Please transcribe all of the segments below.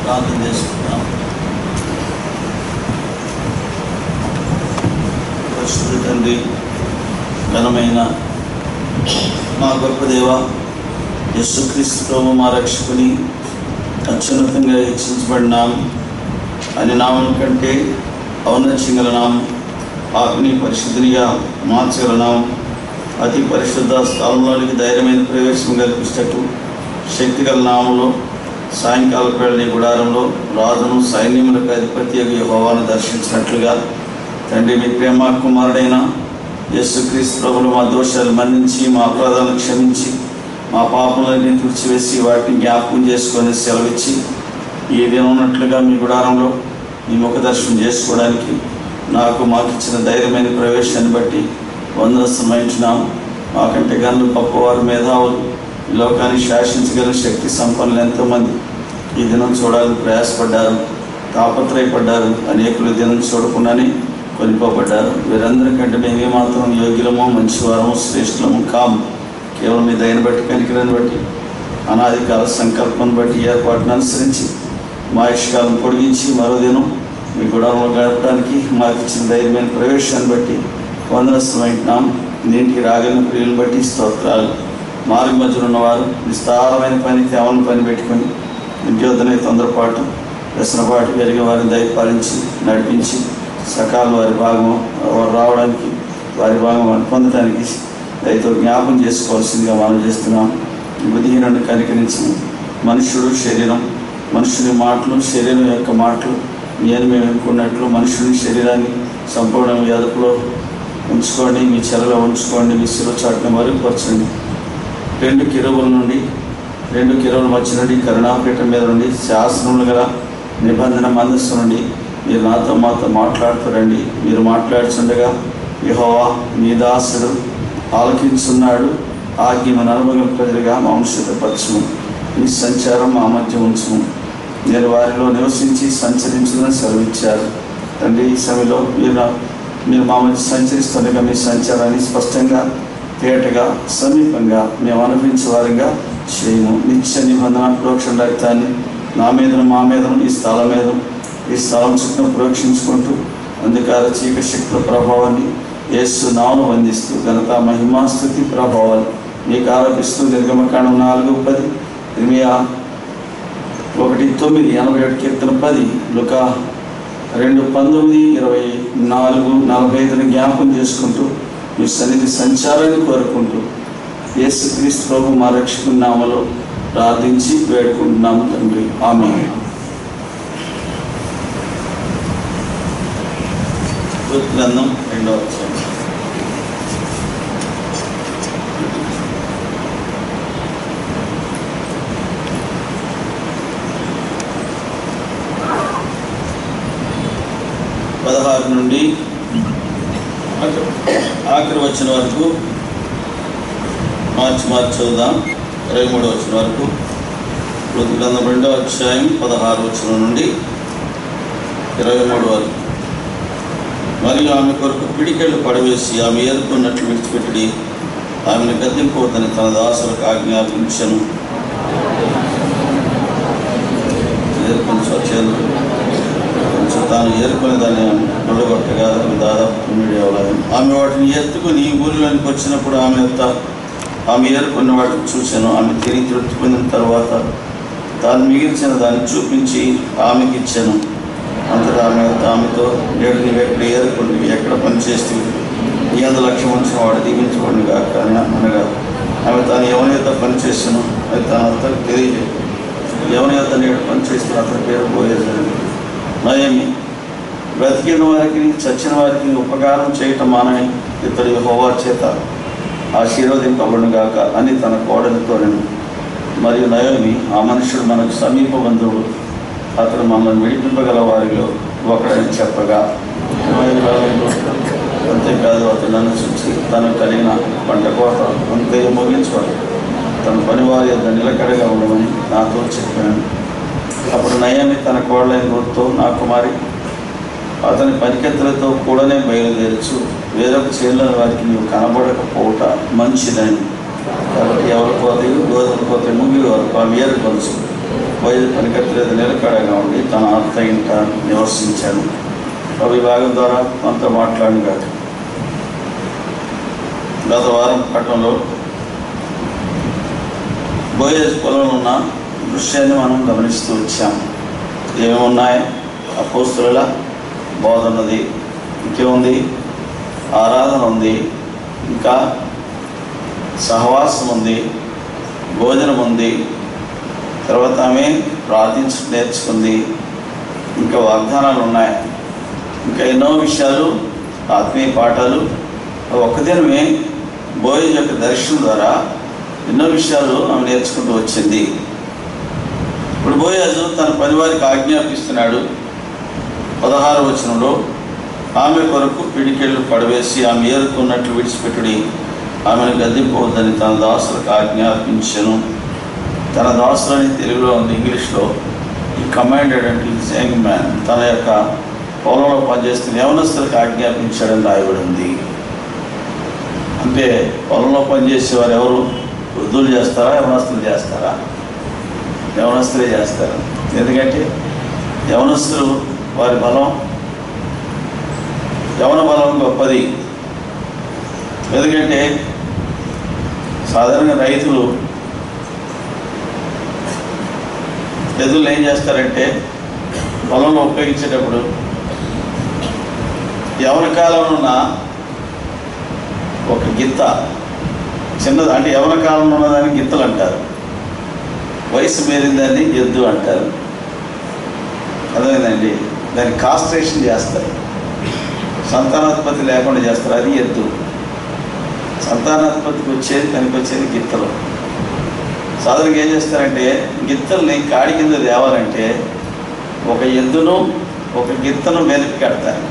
ప్రార్థన చేసుకుంటాం పరిశుద్ధ తండ్రి ఘనమైన మా గొప్ప దేవ యేసుక్రీస్తు ప్రభు మా రక్షకుని అత్యున్నతంగా హెచ్చించబడినాం అని నామం కంటే ఔన్నత్యంగల నామం ఆత్మీయ పరిశుద్ధినిగా మార్చగల నామం అతి పరిశుద్ధ స్థలంలోనికి ధైర్యమైన ప్రవేశం కల్పించటట్టు శక్తిగల నామంలో సాయంకాల వేళ నీ గుడారంలో రాజును సైన్యములకు అధిపతి యెహోవాను దర్శించినట్లుగా తండ్రి మీ ప్రేమ కుమారుడైన యేసుక్రీస్తు ప్రభులు మా దోషాలు మన్నించి మా అపరాధాలను క్షమించి మా పాపలన్నీ తుడిచివేసి వాటిని జ్ఞాపకం చేసుకొని సెలవిచ్చి ఈ దినం ఉన్నట్లుగా మీ గుడారంలో మీ ముఖ దర్శనం చేసుకోవడానికి నాకు మాకు ఇచ్చిన ధైర్యమైన ప్రవేశాన్ని బట్టి వందనస్తున్నాం మాకంటే గనులు గొప్పవారు మేధావులు ఈ లోకాన్ని శాసించగల శక్తి సంపన్నులు ఎంతోమంది ఈ దినం చూడాలని ప్రయాసపడ్డారు తాపత్రయపడ్డారు అనేకులు ఈ దినం చూడకుండానే కొనిపోబడ్డారు వీరందరికంటే మేము ఏమాత్రం యోగ్యులమో మంచివారము శ్రేష్ఠులము కాము కేవలం మీ దయను బట్టి కనికరాన్ని బట్టి అనాది కాల సంకల్పం బట్టి ఏర్పాటును అనుసరించి మా ఇష్కాలను పొడిగించి మరో దినం మీ గుడంలో గడపడానికి మాకు ఇచ్చిన ధైర్యమైన ప్రవేశాన్ని బట్టి వందనస్థమైంటున్నాం నీటికి రాగలిగిన ప్రియులను బట్టి స్తోత్రాలు మార్గ మధ్యలో ఉన్నవారు విస్తారమైన పని కేవలం పని పెట్టుకొని ఇంటి వద్దనే తొందరపాటు వ్యసనపాటు పెరిగే వారిని దయపాలించి నడిపించి సకాల వారి భాగం వారు రావడానికి వారి భాగం వారిని పొందడానికి దయతో జ్ఞాపం చేసుకోవాల్సిందిగా మనం చేస్తున్నాం బుద్ధిహీనుడిని కనికరించి మనుషుడు శరీరం మనుషుని మాటలు శరీరం యొక్క మాటలు నేను మేము అనుకున్నట్లు మనుషుని శరీరాన్ని సంపూర్ణ మీ అదుపులో ఉంచుకోండి మీ చెరలో ఉంచుకోండి మీ శిలో చాటును మరుగుపరచండి రెండు కిరువుల నుండి రెండు కిరువుల మధ్య నుండి కరుణాపీఠం మీద నుండి శాసనములు గల నిబంధన మందస్సు నుండి మీరు నాతో మాతో మాట్లాడుతారండి మీరు మాట్లాడుచుండగా యహోవా మీ దాసుడు ఆలకించున్నాడు ఆజ్ఞ మన అనుభవం ప్రజలుగా మాంసపరచుము మీ సంచారం మా మధ్య ఉంచుము నేను వారిలో నివసించి సంచరించుదని సెలవిచ్చారు తండ్రి ఈ సమయంలో మీరు నా- మీరు మా మధ్య సంచరిస్తుండగా మీ సంచారాన్ని స్పష్టంగా తేటగా సమీపంగా మేము అనుభవించే వారిగా చేయము నిత్య నిబంధన ప్రోక్షణ రక్తాన్ని నా మీదను మా మీదను ఈ స్థలం మీద ఈ స్థలం చుట్టూ ప్రోక్షించుకుంటూ అంధకార చీక శక్తుల ప్రభావాన్ని యేసు నామను వందిస్తూ ఘనత మహిమాస్థుతి ప్రభావాలు మీకు ఆరోపిస్తూ నిర్గమకాండం నాలుగు పది ఇర్మియా ఒకటి తొమ్మిది ఎనభై ఒకటి కీర్తన పది లుక రెండు పంతొమ్మిది ఇరవై నాలుగు నలభై ఐదుని జ్ఞాపకం చేసుకుంటూ మీ సన్నిధి సంచారాన్ని కోరుకుంటూ యేసుక్రీస్తు ప్రభు మా రక్షకుని నామలో ప్రార్థించి వేడుకుంటున్నాము తండ్రి ఆమె గ్రంథం రెండవ అధ్యాయం పదహారు నుండి ఆఖరి- ఆఖరి వచ్చిన వరకు మార్చి మార్చి చదువుదాం ఇరవై మూడు వచ్చిన వరకు మృతి గ్రంథం రెండో అధ్యాయం పదహారు వచ్చిన నుండి ఇరవై మూడు వరకు మరియు ఆమె కొరకు పిడికెళ్ళు పడవేసి ఆమె ఏరుకున్నట్లు విడిచిపెట్టి ఆమెను గద్దెంపోతని తన దాసులకు ఆజ్ఞాపించను ఏరుకొని స్వచ్ఛందు కొంచెం తాను ఏరుకుని దాన్ని నొడగొట్టగా అది దాదాపు తొమ్మిది అవ్వలేదు ఆమె వాటిని ఎత్తుకుని ఊరిలోనికి వచ్చినప్పుడు ఆమె ఎత్త ఆమె ఏరుకున్న వాటిని చూశాను ఆమె తిరిగి తృప్తి పొందిన తర్వాత తాను మిగిల్చిన దాన్ని చూపించి ఆమెకి ఇచ్చాను అంతటా ఆమె ఆమెతో నేడు నీవు ఎక్కడ ఏరుకుంటు ఎక్కడ పనిచేస్తూ ఈ అంత లక్ష్యం ఉంచిన వాడు దీవించుకోండి కాక అని అనగా ఆమె తాను ఎవరి యొక్క పనిచేసాను అది తన అత్తకు తెలియజేది ఎవరి యొక్క నేడు పనిచేస్తున్న అతని పేరు పోయేది నయమి బ్రతికిన వారికి చచ్చిన వారికి ఉపకారం చేయటం మానని ఇతడి హోవా చేత ఆశీర్వదింపబడును గాక అని తన కోడలితో నేను మరియు నయోమి ఆ మనుషుడు మనకు సమీప బంధువుడు అతడు మనల్ని విడిపింపగల వారిలో ఒకడని చెప్పగా అంతేకాదు అతడు నన్ను చూసి తనకు కలిగిన పంట కోత అంతే ముగించుకోడు తన పనివారి యొక్క నిలకడగా ఉండమని నాతో చెప్పాను అప్పుడు నయాన్ని తన కోడలైన రూత్తో నా కుమారి అతని పనికెత్తలతో కూడానే బయలుదేరచ్చు వేరొక చేనుల వారికి నీవు కనబడకపోవట మంచిదని కాబట్టి ఎవరి పోతే గోధుమ పోతే ముగి వరకు ఆమె ఏరుకొలుసు వైద్య పనికత్తలేదు నిలకడగా ఉండి తన అత్త ఇంట నివసించాను ఆ విభాగం ద్వారా మనతో మాట్లాడిన కాదు గత వారం పట్టణంలో బోయేజ్ పొలంలో ఉన్న దృశ్యాన్ని మనం గమనిస్తూ వచ్చాం ఏమున్నాయి అపోస్తుల బోధ ఉన్నది ఇంకేముంది ఆరాధన ఉంది ఇంకా సహవాసం ఉంది భోజనం ఉంది తర్వాత ఆమె ప్రార్థించ నేర్చుకుంది ఇంకా వాగ్దానాలు ఉన్నాయి ఇంకా ఎన్నో విషయాలు ఆత్మీయ పాఠాలు ఒక్క దినమే బోయజ్ యొక్క దర్శనం ద్వారా ఎన్నో విషయాలు ఆమె నేర్చుకుంటూ వచ్చింది ఇప్పుడు బోయాజు తన పనివారికి ఆజ్ఞాపిస్తున్నాడు పదహారు వచనంలో ఆమె కొరకు పిడికెళ్ళు పడవేసి ఆమె ఏరుకున్నట్లు విడిచిపెట్టుడి ఆమెను గద్దిపోవద్దని తన దాసులకు ఆజ్ఞాపించను తన దాసులని తెలుగులో ఉంది ఇంగ్లీష్లో ఈ కమాండెడ్ అంటే సేయింగ్ మ్యాన్ తన యొక్క పొలంలో పనిచేస్తున్న యవనస్తులకు ఆజ్ఞాపించాడని రాయబడి ఉంది అంటే పొలంలో పనిచేసేవారు ఎవరు వృద్ధులు చేస్తారా యవనస్తులు చేస్తారా యవనస్తులే చేస్తారు ఎందుకంటే యవనస్తులు వారి బలం యవన బలం గొప్పది ఎందుకంటే సాధారణంగా రైతులు ఎదురు ఏం చేస్తారంటే పొలంలో ఉపయోగించేటప్పుడు యవన కాలంలో ఉన్న ఒక గిత్త చిన్నది అంటే యవన కాలంలో ఉన్నదాన్ని గిత్తలు అంటారు వయసు మీరిన దాన్ని ఎద్దు అంటారు అర్థమైందండి దాన్ని కాస్ట్రేషన్ చేస్తారు సంతానోత్పత్తి లేకుండా చేస్తారు అది ఎద్దు సంతానోత్పత్తికి వచ్చేది దానికి వచ్చేది గిత్తలు సాధారణంగా ఏం చేస్తారంటే గిత్తల్ని కాడి కింద తేవాలంటే ఒక ఎద్దును ఒక గిత్తను వెనక్కి కడతారు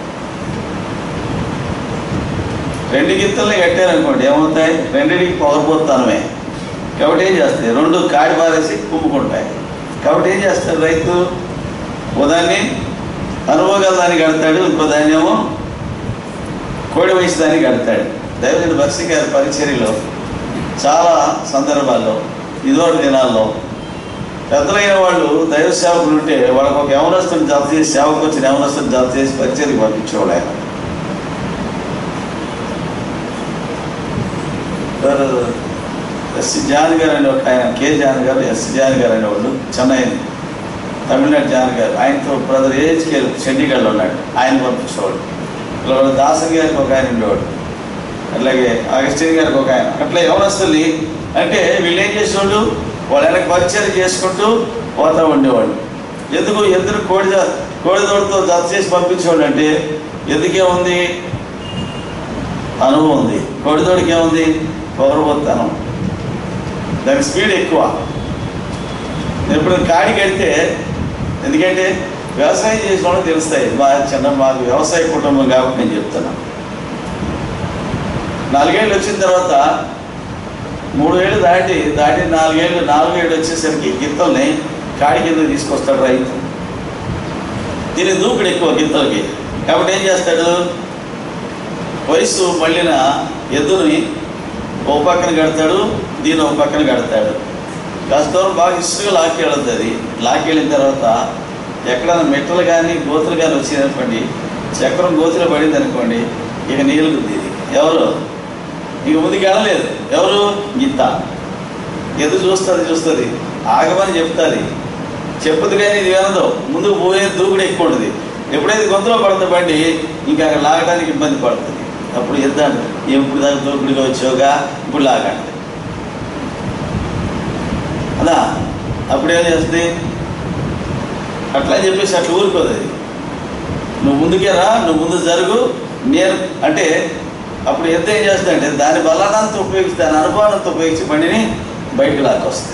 రెండు గిత్తల్ని కట్టారనుకోండి ఏమవుతాయి రెండింటికి పొగపోతానమే కాబట్టి ఏం చేస్తాయి రెండు కాడి పారేసి కుమ్ముకుంటాయి కాబట్టి ఏం చేస్తారు రైతు ఉదాన్ని అనుభవగల దాన్ని కడతాడు ఇంకో దాన్ని ఏమో కోడి వయసు దాన్ని కడతాడు దైవజన బక్సి గారి పరిచర్యలో చాలా సందర్భాల్లో ఇదోటి దినాల్లో పెద్దలైన వాళ్ళు దైవ సేవకులు ఉంటే వాళ్ళకి ఒక యవనస్తుని జత చేసి సేవకు వచ్చిన యవనస్తుని జత చేసి పరిచర్యకి పంపించేవాడు ఆయన ఎస్ జాన్ గారు అనే ఒక ఆయన కే జాన్ గారు ఎస్ జాన్ గారు అనేవాళ్ళు చెన్నై తమిళనాడు జాన్ గారు ఆయనతో బ్రదర్ ఏహెచ్కే చండీగఢ్లో ఉన్నాడు ఆయన పంపించేవాడు ఇలా దాసన్ గారికి ఒక ఆయన ఉండేవాడు అట్లాగే అగస్టిన్ గారికి ఒక ఆయన అట్లా యవనస్తుల్ని అంటే వీళ్ళు ఏం చేసేవాళ్ళు వాళ్ళ వెనక పరిచయం చేసుకుంటూ పోతా ఉండేవాళ్ళు ఎందుకు ఎందుకు కోడి జా- కోడి తోడుతో జత చేసి పంపించేవాళ్ళు అంటే ఎందుకే ఉంది అనుభవం ఉంది కోడి తోడికి ఏముంది పొగరబోతాను దానికి స్పీడ్ ఎక్కువ నేను ఇప్పుడు కాడికి వెళ్తే ఎందుకంటే వ్యవసాయం చేసిన వాళ్ళకి తెలుస్తాయి మా చిన్న మాకు వ్యవసాయ కుటుంబం కాబట్టి నేను చెప్తున్నా నాలుగేళ్ళు వచ్చిన తర్వాత మూడు ఏళ్ళు దాటి దాటి నాలుగేళ్ళు నాలుగు ఏళ్ళు వచ్చేసరికి గిత్తల్ని కాడి కింద తీసుకొస్తాడు రైతు దీని దూకుడు ఎక్కువ గిత్తలకి కాబట్టి ఏం చేస్తాడు వయసు మళ్ళిన ఎద్దుని ఓ పక్కన కడతాడు దీని ఒక పక్కన కడతాడు కాస్త దూరం బాగా ఇసుగా లాక్కి వెళుతుంది లాక్కి వెళ్ళిన తర్వాత ఎక్కడైనా మెట్టలు కానీ గోతులు కానీ వచ్చిందనుకోండి చక్రం గోతులో పడింది అనుకోండి ఇక నీళ్ళు ఇది ఎవరు ఇక ముందుకు వెళ్ళలేదు ఎవరు గీత ఎదురు చూస్తుంది చూస్తుంది ఆగమని చెప్తుంది చెప్పుదు కానీ ఇది వినదు ముందుకు పోయే దూకుడు ఎక్కువ ఉంటుంది ఎప్పుడైతే గొంతులో పడుతుంది బండి ఇంకా అక్కడ లాగడానికి ఇబ్బంది పడుతుంది అప్పుడు ఎద్దాడు ఎప్పుడు దాకా దూకుడుగా వచ్చావుగా ఇప్పుడు లాగండి అదా అప్పుడు ఏం చేస్తుంది అట్లా అని చెప్పేసి అట్లా ఊరుకోదు అది నువ్వు ముందుకే రా నువ్వు ముందు జరుగు నేను అంటే అప్పుడు ఎంత ఏం చేస్తుందంటే దాని బలానంతా ఉపయోగించి దాని అనుభవానంతా ఉపయోగించి బండిని బయటకు లాక్కొస్తుంది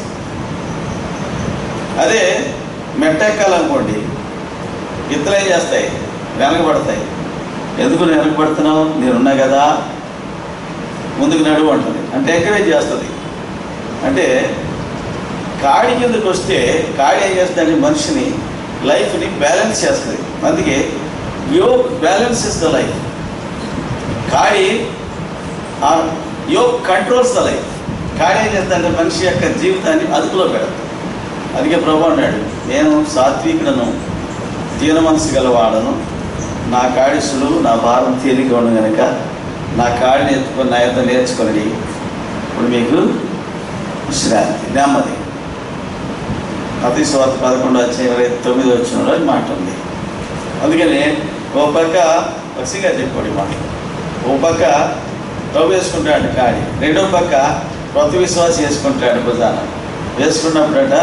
అదే మెట్టెక్కాలనుకోండి ఇతరులు ఏం చేస్తాయి వెనకబడతాయి ఎందుకు నువ్వు వెనకబడుతున్నావు నేనున్నా కదా ముందుకు నడువు అంటుంది అంటే ఎంకరేజ్ చేస్తుంది అంటే కాడి కిందకు వస్తే కాడి ఏం చేస్తుందంటే మనిషిని లైఫ్ని బ్యాలెన్స్ చేస్తుంది అందుకే yoke balance is the life కాడి యోగ్ కంట్రోల్స్ ద లైఫ్ కాడి ఏం చేస్తుందంటే మనిషి యొక్క జీవితాన్ని అదుపులో పెడతాం అందుకే ప్రభు అన్నాడు నేను సాత్వికుడను దీన మనసు గలవాడను నా కాడి సులువు నా భారం తేలిక ఉండు గనుక నా కాడిని ఎత్తుకొని నా యొక్క నేర్చుకొని ఇప్పుడు మీకు విశ్రాంతి నెమ్మది అతి స్వార్థ పదకొండు వచ్చే ఇరవై తొమ్మిది వచ్చిన రోజు మాట ఉంది అందుకని ఓ పక్క వసిగా చెప్పాడు ఈ మాట ఓ పక్క ప్రభు వేసుకుంటాడు కాడి రెండో పక్క ప్రతి విశ్వాసం వేసుకుంటాడు భుజాన వేసుకున్నప్పుడట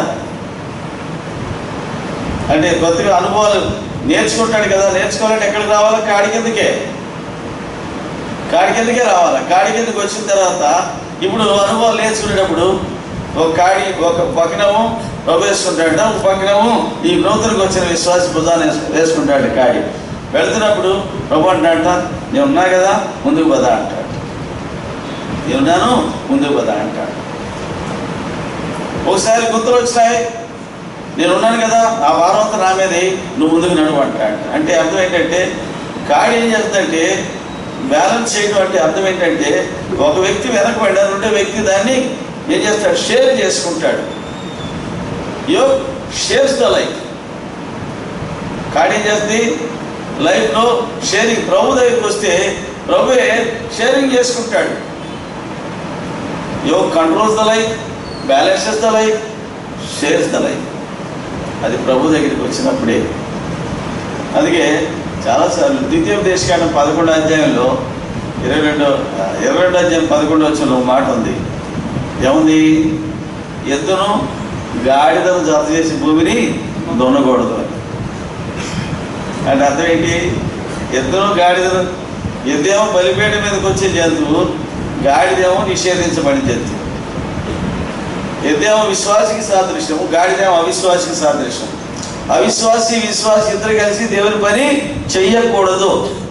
అంటే కొత్తగా అనుభవాలు నేర్చుకుంటాడు కదా నేర్చుకోవాలంటే ఎక్కడికి రావాలా కాడి కిందకే కాడి కిందకే రావాలా కాడి కిందకి వచ్చిన తర్వాత ఇప్పుడు అనుభవాలు నేర్చుకునేటప్పుడు ఒక కాడి ఒక పక్కనము ప్రభు వేసుకుంటాడట ఒక పక్కనము ఈ నూతనకు వచ్చిన విశ్వాస భుజాన్ని వేసు- వేసుకుంటాడు కాడి వెళ్తున్నప్పుడు ప్రభు అంటాడట నేను ఉన్నా కదా ముందుకు పదా అంటాడు నేనున్నాను ముందుకు పదా అంటాడు ఒకసారి గుర్తులు వచ్చినాయి నేను ఉన్నాను కదా ఆ వారం అంతా నా మీదే నువ్వు ముందుకు నడువు అంటాడు అంటే అర్థం ఏంటంటే కాడి ఏం చేస్తుందంటే బ్యాలెన్స్ చేయడం అంటే అర్థం ఏంటంటే ఒక వ్యక్తి వెనకబడ్డా రెండో వ్యక్తి దాన్ని ఏం చేస్తాడు షేర్ చేసుకుంటాడు యో షేర్స్ ద లైఫ్ కాడి ఏం చేస్తుంది లైఫ్లో షేరింగ్ ప్రభు దగ్గరికి వస్తే ప్రభువే షేరింగ్ చేసుకుంటాడు yoke controls the life balances the life shares the life అది ప్రభు దగ్గరికి వచ్చినప్పుడే అందుకే చాలాసార్లు ద్వితీయ దేశకాండం పదకొండో అధ్యాయంలో ఇరవై రెండో ఇరవై రెండో అధ్యాయం పదకొండో వచ్చిన ఒక మాట ఉంది ఏముంది ఎద్దును గాడిదను జత చేసి భూమిని దున్నకూడదు అని అంటే అర్థం ఏంటి ఎద్దును గాడిదను ఎద్దేమో బలిపేట మీదకి వచ్చే జంతువు గాడిదేమో నిషేధించబడిన జంతువు ఎద్దేమో విశ్వాసికి సాదృశ్యము గాడిదేమో అవిశ్వాసికి సాదృశ్యం అవిశ్వాసి విశ్వాసి ఇద్దరు కలిసి దేవుని పని చెయ్యకూడదు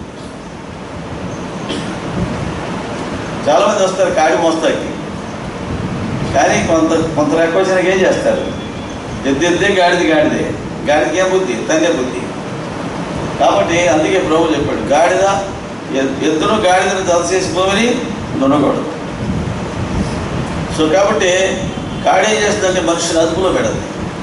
చాలా మంది వస్తారు కాడి మోస్తాకి కానీ కొంత కొంత రెక్క వచ్చినాక ఏం చేస్తారు ఎద్దు ఎద్దే గాడిది గాడిదే గాడిదికి ఏం బుద్ధి తండ్రి బుద్ధి కాబట్టి అందుకే ప్రభు చెప్పాడు గాడిద ఎద్- ఎద్దును గాడిదను జత చేసి భూమిని దున్నకూడదు సో కాబట్టి కాడి ఏం చేస్తుందంటే మనిషిని అదుపులో పెడదు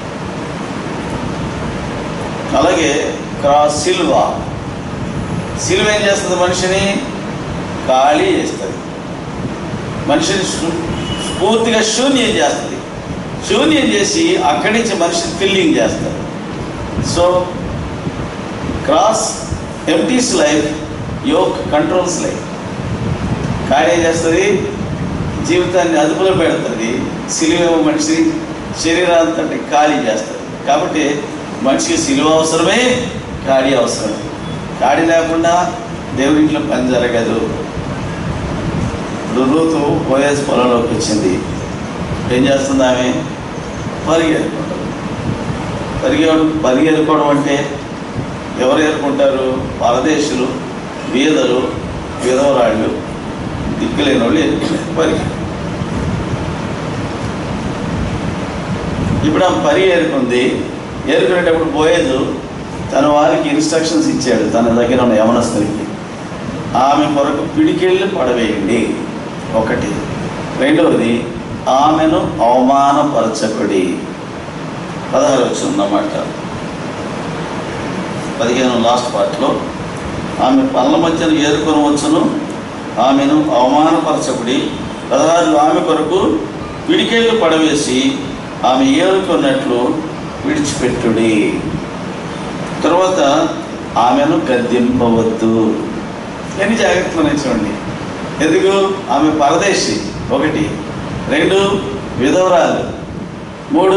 అలాగే క్రాస్ సిల్వ సిల్వ ఏం చేస్తుంది మనిషిని ఖాళీ చేస్తుంది మనిషిని సు- పూర్తిగా శూన్యం చేస్తుంది శూన్యం చేసి అక్కడి నుంచి మనిషిని ఫిల్లింగ్ చేస్తారు so cross empties life yoke controls life ఖాళీ ఏం చేస్తుంది జీవితాన్ని అదుపులో పెడుతుంది సిలువ మనిషి శరీరాంతటి ఖాళీ చేస్తుంది కాబట్టి మనిషికి సిలువ అవసరమే ఖాళీ అవసరమే ఖాళీ లేకుండా దేవుడి ఇంట్లో పని జరగదు ఇప్పుడు రూతు పోయేసి పొలంలోకి వచ్చింది ఏం చేస్తుంది ఆమె పరిగెడుకుంటుంది పరిగెడు పరిగెడుకోవడం అంటే ఎవరు ఏరుకుంటారు పరదేశులు బీదలు విధవరాళ్ళు దిక్కులేని వాళ్ళు ఎదుర్కొన్నారు పరిగి ఇప్పుడు ఆమె పరి ఏరుకుంది ఏరుకునేటప్పుడు పోయేదు తన వారికి ఇన్స్ట్రక్షన్స్ ఇచ్చాడు తన దగ్గర ఉన్న యవనస్తులకి ఆమె కొరకు పిడికెళ్ళి పడవేయండి ఒకటి రెండవది ఆమెను అవమానపరచకుడి పదహారు వచ్చిందన్నమాట పదిహేను లాస్ట్ పార్ట్లో ఆమె పనుల మధ్యన ఏరుకొని వచ్చును ఆమెను అవమానపరచకుడి పదహారు ఆమె కొరకు పిడికేళ్ళు పడవేసి ఆమె ఏరుకున్నట్లు విడిచిపెట్టుడి తర్వాత ఆమెను గద్దింపవద్దు ఎన్ని జాగ్రత్తలు ఉన్నాయి చూడండి ఎందుకు ఆమె పరదేశి ఒకటి రెండు విధవరాలు మూడు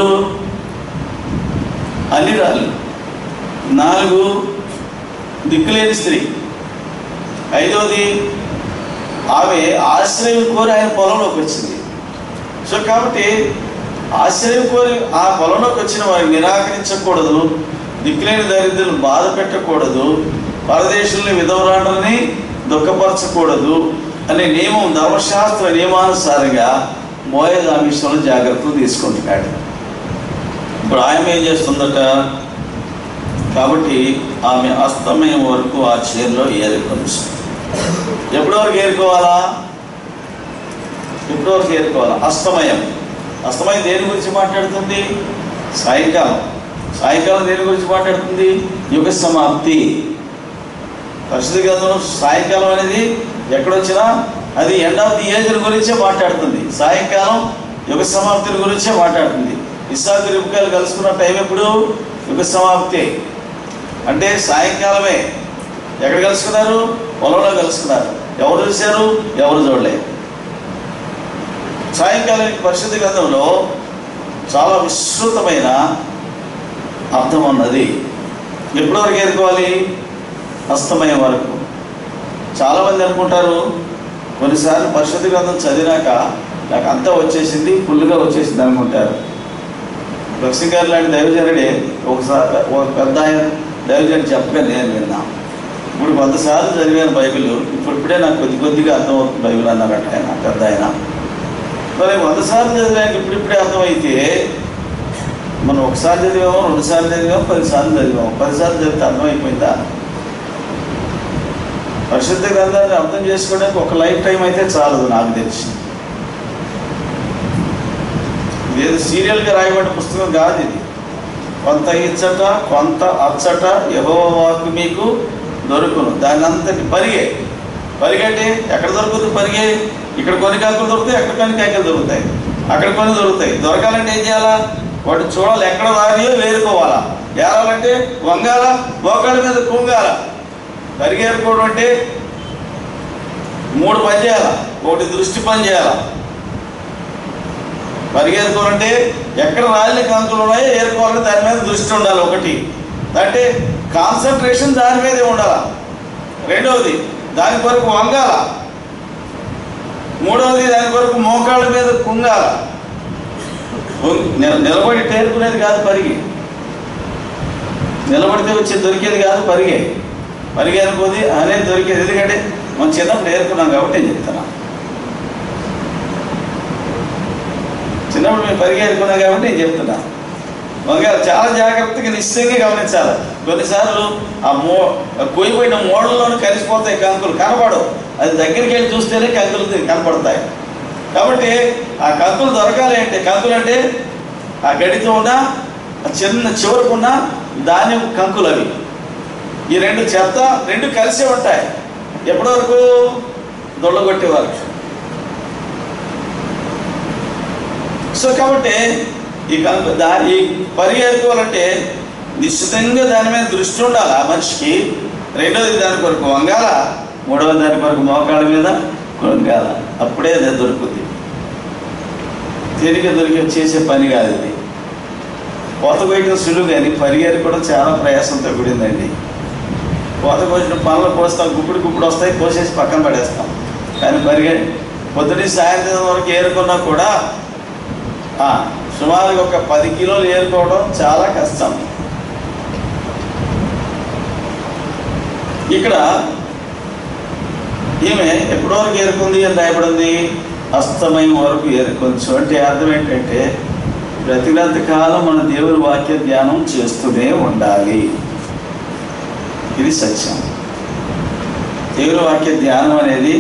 అల్లిరాలు నాలుగు దిక్కులేని స్త్రీ ఐదవది ఆమె ఆశ్రయం కోరి ఆయన పొలంలోకి వచ్చింది సో కాబట్టి ఆశ్రయం కోరి ఆ పొలంలోకి వచ్చిన వారిని నిరాకరించకూడదు దిక్కులేని దరిద్రులు బాధ పెట్టకూడదు పరదేశుల్ని విధవరాళ్ళని దుఃఖపరచకూడదు అనే నియమం ధర్మశాస్త్ర నియమానుసారంగా మోయేజ్ ఆ విషయంలో జాగ్రత్తలు తీసుకుంటున్నాడు ఇప్పుడు ఆమె ఏం చేస్తుందట కాబట్టి ఆమె అస్తమయం వరకు ఆ చీరలో ఏరుకొని ఎప్పటి వరకు ఏరుకోవాలా ఎప్పటి వరకు ఏరుకోవాలా అస్తమయం అస్తమయం దేని గురించి మాట్లాడుతుంది సాయంకాలం సాయంకాలం దేని గురించి మాట్లాడుతుంది యుగ సమాప్తి పరిశుద్ధ గ్రంథం సాయంకాలం అనేది ఎక్కడొచ్చినా అది ఎండ్ ఆఫ్ ది ఏజ్ గురించే మాట్లాడుతుంది సాయంకాలం యుగ సమాప్తిని గురించే మాట్లాడుతుంది ఇస్సాకు రిపుకాయలు కలుసుకున్న టైం ఎప్పుడు యుగ సమాప్తి అంటే సాయంకాలమే ఎక్కడ కలుసుకున్నారు పొలంలో కలుసుకున్నారు ఎవరు చూశారు ఎవరు చూడలేదు సాయంకాలం ఈ పరిశుద్ధ గ్రంథంలో చాలా విస్తృతమైన అర్థం ఉన్నది ఎప్పటి వరకు ఎదుర్కోవాలి అస్తమయం వరకు చాలామంది అనుకుంటారు కొన్నిసార్లు పరిశుద్ధ గ్రంథం చదివినాక నాకు అంతా వచ్చేసింది ఫుల్గా వచ్చేసింది అనుకుంటారు లక్ష్మి గారు లాంటి దైవజనుడే ఒకసారి ఒక పెద్ద ఆయన దైవజనుడు చెప్పగా నేను విన్నా ఇప్పుడు కొంతసార్లు చదివాను బైబిల్ ఇప్పుడు ఇప్పుడే నాకు కొద్ది కొద్దిగా అర్థమవుతుంది బైబిల్ అన్నారట ఆయన పెద్ద ఆయన మరి వంద సార్లు చదివాక ఇప్పుడిప్పుడే అర్థమైతే మనం ఒకసారి చదివాము రెండు సార్లు చదివాము పదిసార్లు చదివాము పదిసార్లు చదివితే అర్థమైపోయిందా పరిశుద్ధ గ్రంథాన్ని అర్థం చేసుకోవడానికి ఒక లైఫ్ టైం అయితే చాలదు నాకు తెలిసి ఇదేదో సీరియల్గా రాయబడిన పుస్తకం కాదు ఇది కొంత ఇచ్చట కొంత అచ్చట యెహోవా వాక్కు మీకు దొరుకును దాని అంతటి పరిగే పరిగంటే ఎక్కడ దొరుకుతుంది పరిగే ఇక్కడ కొన్ని కాకులు దొరుకుతాయి అక్కడ కొన్ని కాకులు దొరుకుతాయి అక్కడ కొన్ని దొరుకుతాయి దొరకాలంటే ఏం చేయాలా వాటి చూడాలి ఎక్కడ వారియో వేరుకోవాలా ఏరాలంటే వంగాల మోకాళ్ళ మీద కుంగాల పరిగేరుకోవడం అంటే మూడు పని చేయాలా ఒకటి దృష్టి పని చేయాలా పరిగెత్తుకోవాలంటే ఎక్కడ రాళ్ళ కంకులు ఉన్నాయో ఏరుకోవాలంటే దాని మీద దృష్టి ఉండాలి ఒకటి అంటే కాన్సన్ట్రేషన్ దాని మీదే ఉండాలి రెండవది దాని కొరకు వంగాల మూడవది దాని కొరకు మోకాళ్ళ మీద కుంగాల ఉం- నిల- నిలబడి టేరుకునేది కాదు పరిగి నిలబడితే వచ్చి దొరికేది కాదు పరిగే పరిగే అనుకోది అనేది దొరికేది ఎందుకంటే మనం చిన్నప్పుడు నేర్చుకున్నాం కాబట్టి నేను చెప్తాను చిన్నప్పుడు మేము పరిగెత్తుకున్నాం కాబట్టి నేను చెప్తున్నా వంగారు చాలా జాగ్రత్తగా నిశ్చయంగా గమనించాలి కొన్నిసార్లు ఆ మో కొయ్యిపోయిన మోడల్లోనే కలిసిపోతాయి కంకులు కనపడవు అది దగ్గరికి వెళ్ళి చూస్తేనే కంకులు తి- కనపడతాయి కాబట్టి ఆ కంకులు దొరకాలి అంటే కంకులు అంటే ఆ గడితో ఉన్న ఆ చిన్న చివరకున్న ధాన్యం కంకులు అవి ఈ రెండు చెత్త రెండు కలిసే ఉంటాయి ఎప్పటి వరకు దొల్లగొట్టే వరకు సో కాబట్టి ఈ కం- దా ఈ పరిగెత్తుకోవాలంటే నిశ్చితంగా దాని మీద దృష్టి ఉండాలి ఆ మనిషికి రెండవది దాని కొరకు వంగాల మూడవది దాని కొరకు మోకాళ్ళ మీద కొంగాల అప్పుడే అది దొరుకుతుంది తేలిక దొరికి చేసే పని కాదు ఇది కోత కోయటం సులువు కానీ పరిగెరు కూడా చాలా ప్రయాసంతో కూడిందండి కోత కోసిన పనులు కోస్తాం గుప్పుడు గుప్పుడు వస్తాయి కోసేసి పక్కన పడేస్తాం కానీ పరిగె పొద్దున సాయంత్రం వరకు ఏరుకున్నా కూడా ఆ, సుమారుగా ఒక పది కిలోలు ఏరుకోవడం చాలా కష్టం ఇక్కడ ఈమె ఎప్పటి వరకు ఏరుకుంది అని రాయబడింది అస్తమయం వరకు ఏరుకొంచు అంటే అర్థం ఏంటంటే ప్రతినంత కాలం మన దేవుని వాక్య ధ్యానం చేస్తూనే ఉండాలి ఇది సత్యం దేవుని వాక్య ధ్యానం అనేది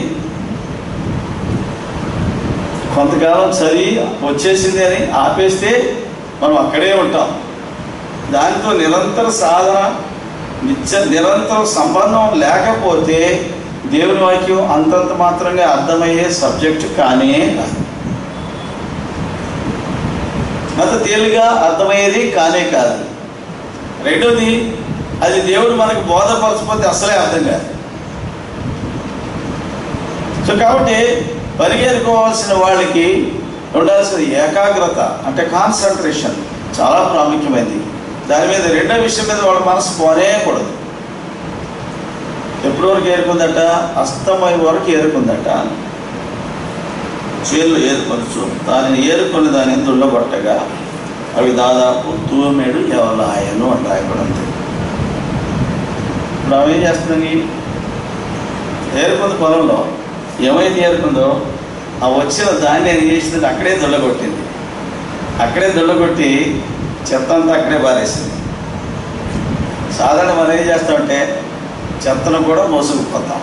కొంతకాలం చదివి వచ్చేసింది అని ఆపేస్తే మనం అక్కడే ఉంటాం దానితో నిరంతర సాధన నిత్య నిరంతర సంబంధం లేకపోతే దేవుని వాక్యం అంతంత మాత్రంగా అర్థమయ్యే సబ్జెక్ట్ కానే కాదు అంత తేలిగా అర్థమయ్యేది కానే కాదు రెండోది అది దేవుడు మనకు బోధపరచకపోతే అసలే అర్థం కాదు సో కాబట్టి పరిగెత్తుకోవాల్సిన వాళ్ళకి ఉండాల్సిన ఏకాగ్రత అంటే కాన్సన్ట్రేషన్ చాలా ప్రాముఖ్యమైనది దాని మీద రెండో విషయం మీద వాళ్ళ మనసు పోనేకూడదు ఎప్పటి వరకు ఏరుకుందట అస్తమయం వరకు ఏరుకుందట చేతులు ఏరుకొనచ్చు దానిని ఏరుకొని దాని దుళ్ళగొట్టగా అవి దాదాపు తూమేడు ఎవలాయను అని రాయబడింది ఇప్పుడు ఆమె ఏం చేస్తుంది ఏరుకుంది పొలంలో ఏమైతే ఏరుకుందో ఆ వచ్చిన ధాన్యాన్ని చేసింది అక్కడే దొల్లగొట్టింది అక్కడే దొల్లగొట్టి చెత్త అంతా అక్కడే పారేసింది సాధారణ మనం ఏం చేస్తామంటే చెత్తను కూడా మోసుకుపోతాం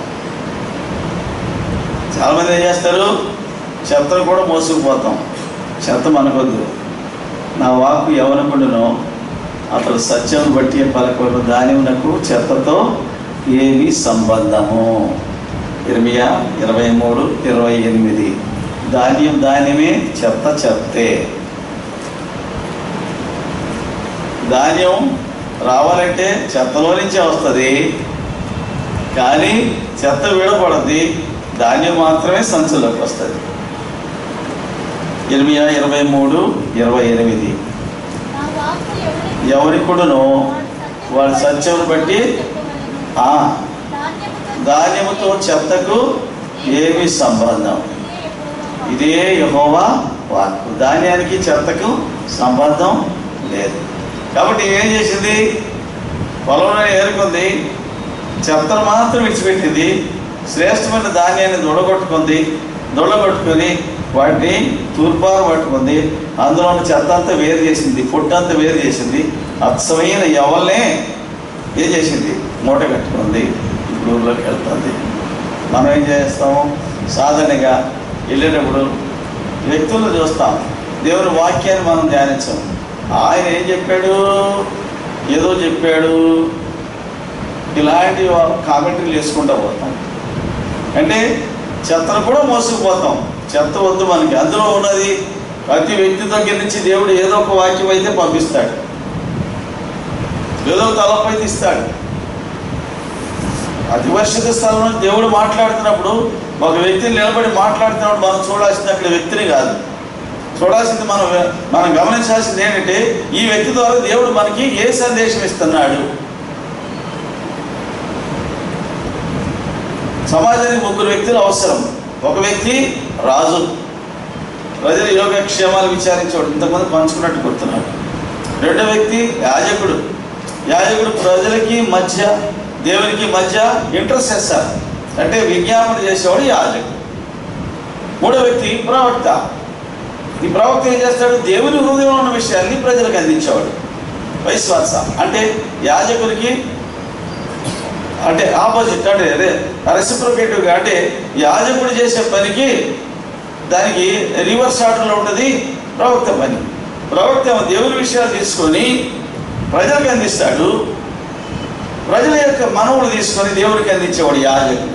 చాలామంది ఏం చేస్తారు చెత్తను కూడా మోసుకుపోతాం చెత్త మనకొద్దు నా వాకు ఎవరకుండునో అతడు సత్యం బట్టి పలకబడిన దానిమునకు చెత్తతో ఏమి సంబంధము ఇరవై ఇరవై మూడు ఇరవై ఎనిమిది ధాన్యం ధాన్యమే చెత్త చెత్తే ధాన్యం రావాలంటే చెత్తలో నుంచే వస్తుంది కానీ చెత్త విడబడద్ది ధాన్యం మాత్రమే సంచులోకి వస్తుంది ఇరవై ఇరవై మూడు ఇరవై ఎనిమిది నా వాక్కు ఎవరికి ఎవరికుడునో వాడి సత్యమును బట్టి ఆ ధాన్యముతో చెత్తకు ఏమి సంబంధం ఇదే యహోవా వాక్కు ధాన్యానికి చెత్తకు సంబంధం లేదు కాబట్టి ఏం చేసింది పొలంలో ఏరుకుంది చెత్తను మాత్రం విడిచిపెట్టింది శ్రేష్టమైన ధాన్యాన్ని దొడగొట్టుకుంది దొడగొట్టుకొని వాటిని తూర్పారు పట్టుకుంది అందులో ఉన్న చెత్త అంతా వేరు చేసింది ఫుడ్ అంతా వేరు చేసింది అచ్చమైన ఎవరినే ఏం చేసింది మూట కట్టుకుంది ఇప్పుడు ఊర్లోకి వెళ్తుంది మనం ఏం చేస్తాము సాధారణంగా వెళ్ళేటప్పుడు వ్యక్తులను చూస్తాం దేవుని వాక్యాన్ని మనం ధ్యానించాం ఆయన ఏం చెప్పాడు ఏదో చెప్పాడు ఇలాంటి కామెంటరీలు వేసుకుంటూ పోతాం అంటే చెత్తను కూడా మోసుకుపోతాం చెత్త వద్దు మనకి అందులో ఉన్నది ప్రతి వ్యక్తి దగ్గర నుంచి దేవుడు ఏదో ఒక వాక్యం అయితే పంపిస్తాడు ఏదో ఒక తలపై తీస్తాడు అతి పరిశుద్ధ స్థలంలో దేవుడు మాట్లాడుతున్నప్పుడు ఒక వ్యక్తిని నిలబడి మాట్లాడుతున్నప్పుడు మనం చూడాల్సింది అక్కడ వ్యక్తిని కాదు చూడాల్సింది మనం మనం గమనించాల్సింది ఏంటంటే ఈ వ్యక్తి ద్వారా దేవుడు మనకి ఏ సందేశం ఇస్తున్నాడు సమాజానికి ముగ్గురు వ్యక్తులు అవసరం ఒక వ్యక్తి రాజు ప్రజల యోగక్షేమాలు విచారించేవాడు ఇంతమంది పంచుకున్నట్టు గుర్తున్నాడు రెండో వ్యక్తి యాజకుడు యాజకుడు ప్రజలకి మధ్య దేవునికి మధ్య ఇంటర్సెసర్ అంటే విజ్ఞాపన చేసేవాడు యాజకుడు మూడో వ్యక్తి ప్రవక్త ఈ ప్రవక్త ఏం చేస్తాడు దేవుని హృదయంలో ఉన్న విషయాన్ని ప్రజలకు అందించేవాడు వైశ్వాస అంటే యాజకునికి అంటే ఆపోజిట్ అంటే అదే రెసిప్రొకేటివ్గా అంటే యాజకుడు చేసే పనికి దానికి రివర్స్ ఆర్డర్లో ఉంటుంది ప్రవక్త పని ప్రవక్త ఏమో దేవుని విషయాలు తీసుకొని ప్రజలకు అందిస్తాడు ప్రజల యొక్క మనవులు తీసుకొని దేవుడికి అందించేవాడు యాజకుడు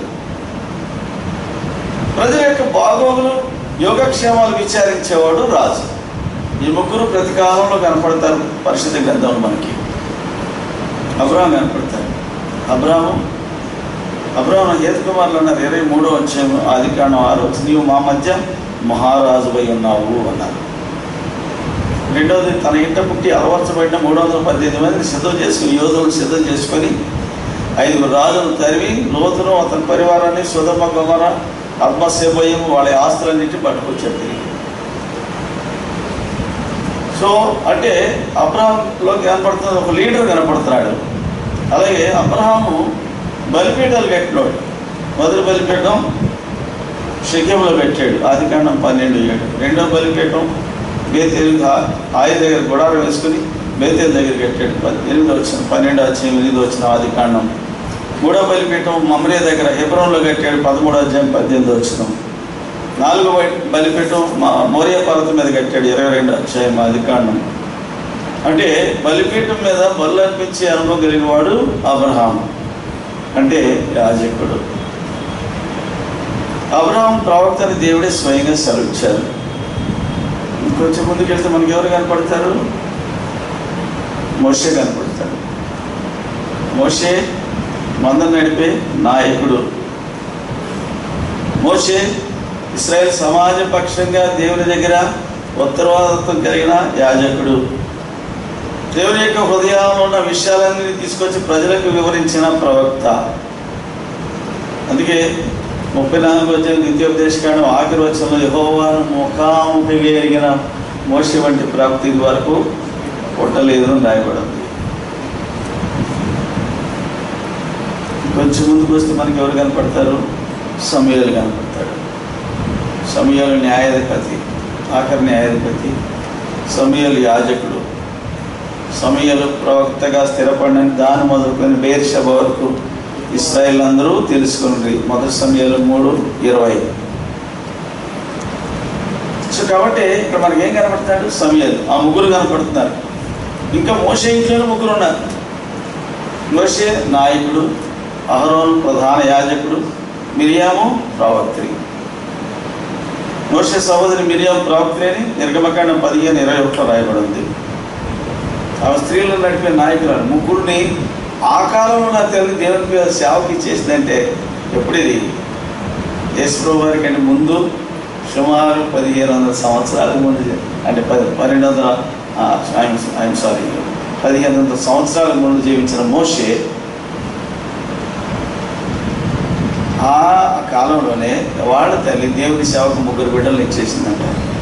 ప్రజల యొక్క బాగోగులు యోగక్షేమాలు విచారించేవాడు రాజు ఈ ముగ్గురు ప్రతి కాలంలో కనపడతారు పరిశుద్ధ గ్రంథంలో మనకి అబ్రాహం కనపడతారు అబ్రాహము అబ్రాహ్మ హేతు కుమారులు అన్నారు ఇరవై మూడో వచ్చాము ఆది కాండం ఆరు నీవు మా మధ్య మహారాజుపై ఉన్నావు అన్నారు రెండవది తన ఇంట పుట్టి అలవర్చబడిన మూడు వందల పద్దెనిమిది మందిని సిద్ధం చేసుకుని యోధులను సిద్ధం చేసుకొని ఐదుగురు రాజులను తరివి లోతును అతని పరివారాన్ని సుధమ గొమర ఆత్మసేభయం వాళ్ళ ఆస్తులన్నింటినీ పట్టుకొచ్చాడు తిరిగి సో అంటే అబ్రహాంలో కనపడుతున్న ఒక లీడర్ కనపడుతున్నాడు అలాగే అబ్రహాము బలిపీఠాలు కట్టినాడు మొదటి బలిపీఠం షెకెంలో పెట్టాడు ఆది కాండం పన్నెండు ఏడు రెండో బలిపీఠం బేతేలు ఆయ దగ్గర గుడారం వేసుకుని బేతేలు దగ్గర కట్టాడు పది- ఎనిమిది వచ్చిన పన్నెండు వచ్చిన ఎనిమిది వచ్చిన ఆది కాండం మూడో బలిపీఠం మమ్రే దగ్గర హెబ్రోన్లో కట్టాడు పదమూడో అధ్యాయం పద్దెనిమిది వచ్చిన నాలుగో బలి- బలిపీఠం మా మోరియా పర్వతం మీద కట్టాడు ఇరవై రెండు అధ్యాయం ఆది కాండం అంటే బలిపీఠం మీద బలు అనిపించే అనుభవం కలిగిన వాడు అబ్రహాం అంటే యాజకుడు అబ్రహాం ప్రవక్తని దేవుడే స్వయంగా సెలవిచ్చారు ఇంకొంచెం ముందుకెళ్తే మనకి ఎవరు కనపడతారు మోషే కనపడతాడు మోషే మందం నడిపే నాయకుడు మోషే ఇస్రాయేల్ సమాజ పక్షంగా దేవుని దగ్గర ఉత్తరవాదత్వం కలిగిన యాజకుడు దేవుని యొక్క హృదయంలో ఉన్న విషయాలన్నీ తీసుకొచ్చి ప్రజలకు వివరించిన ప్రవక్త అందుకే ముప్పై నాలుగు వచ్చిన ద్వితీయోపదేశకాండం ఆఖరి వచ్చంలో యహోవాను ముఖాముఖిగా ఎరిగిన మోషి వంటి ప్రాప్తి ఇది వరకు పుట్టలేదు అని రాయబడింది కొంచెం ముందుకు వస్తే మనకి ఎవరు కనపడతారు సమయాలు కనపడతాడు సమయాలు న్యాయాధిపతి ఆఖరి న్యాయాధిపతి సమయాలు యాజకుడు సమయాలు ప్రవక్తగా స్థిరపడిన దాని మొదలుకొని బేర్షబ వరకు ఇస్రాయిల్ అందరూ తెలుసుకుని మొదటి సమయాలు మూడు ఇరవై సో కాబట్టి ఇక్కడ మనకి ఏం కనపడుతున్నాడు సమయాలు ఆ ముగ్గురు కనపడుతున్నారు ఇంకా మోసే ఇంట్లోనే ముగ్గురు ఉన్నారు మోసే నాయకుడు అహరోన్ ప్రధాన యాజకుడు మిరియాము ప్రవక్త్రి మోసే సహోదరి మిరియాము ప్రవక్త్రి అని నిర్గమకాండం పదిహేను ఇరవై ఒకటిలో రాయబడి ఉంది ఆమె స్త్రీలను నడిపే నాయకురాలు ముగ్గురిని ఆ కాలంలో నా తల్లి దేవుని మీద సేవకి ఇచ్చేసిందంటే ఎప్పుడు ఇది యేసుప్రభు వారి కంటే ముందు సుమారు పదిహేను వందల సంవత్సరాల ముందు అంటే పది పన్నెండు వందల ఐఎమ్ సారీ పదిహేను వందల సంవత్సరాల ముందు జీవించిన మోషే ఆ కాలంలోనే వాళ్ళ తల్లి దేవుని సేవకు ముగ్గురు బిడ్డలు ఇచ్చేసిందంట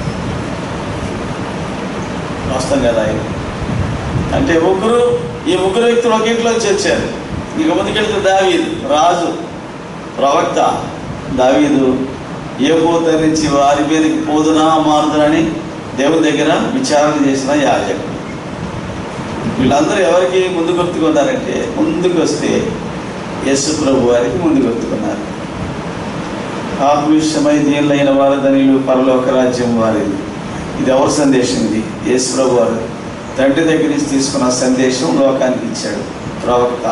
వస్తాం కదా ఆయన అంటే ముగ్గురు ఈ ముగ్గురు వ్యక్తులు ఒక ఇంట్లో నుంచి వచ్చారు ఇక ముందుకెళ్తే దావీదు రాజు ప్రవక్త దావీదు ఏ ధరించి వారి మీదకి పోదునా మారుదునని దేవుని దగ్గర విచారణ చేసిన యాజకుడు వీళ్ళందరూ ఎవరికి ముందు గుర్తుకున్నారంటే ముందుకు వస్తే యేసు ప్రభు వారికి ముందు గుర్తుకున్నారు ఆత్మవిషయమై దీనిలైన వారు ధనిలు పరలోక రాజ్యం వారిది ఇది ఎవరి సందేశం ఇది యేసు ప్రభు వారు తండ్రి దగ్గర నుంచి తీసుకున్న సందేశం లోకానికి ఇచ్చాడు ప్రవక్త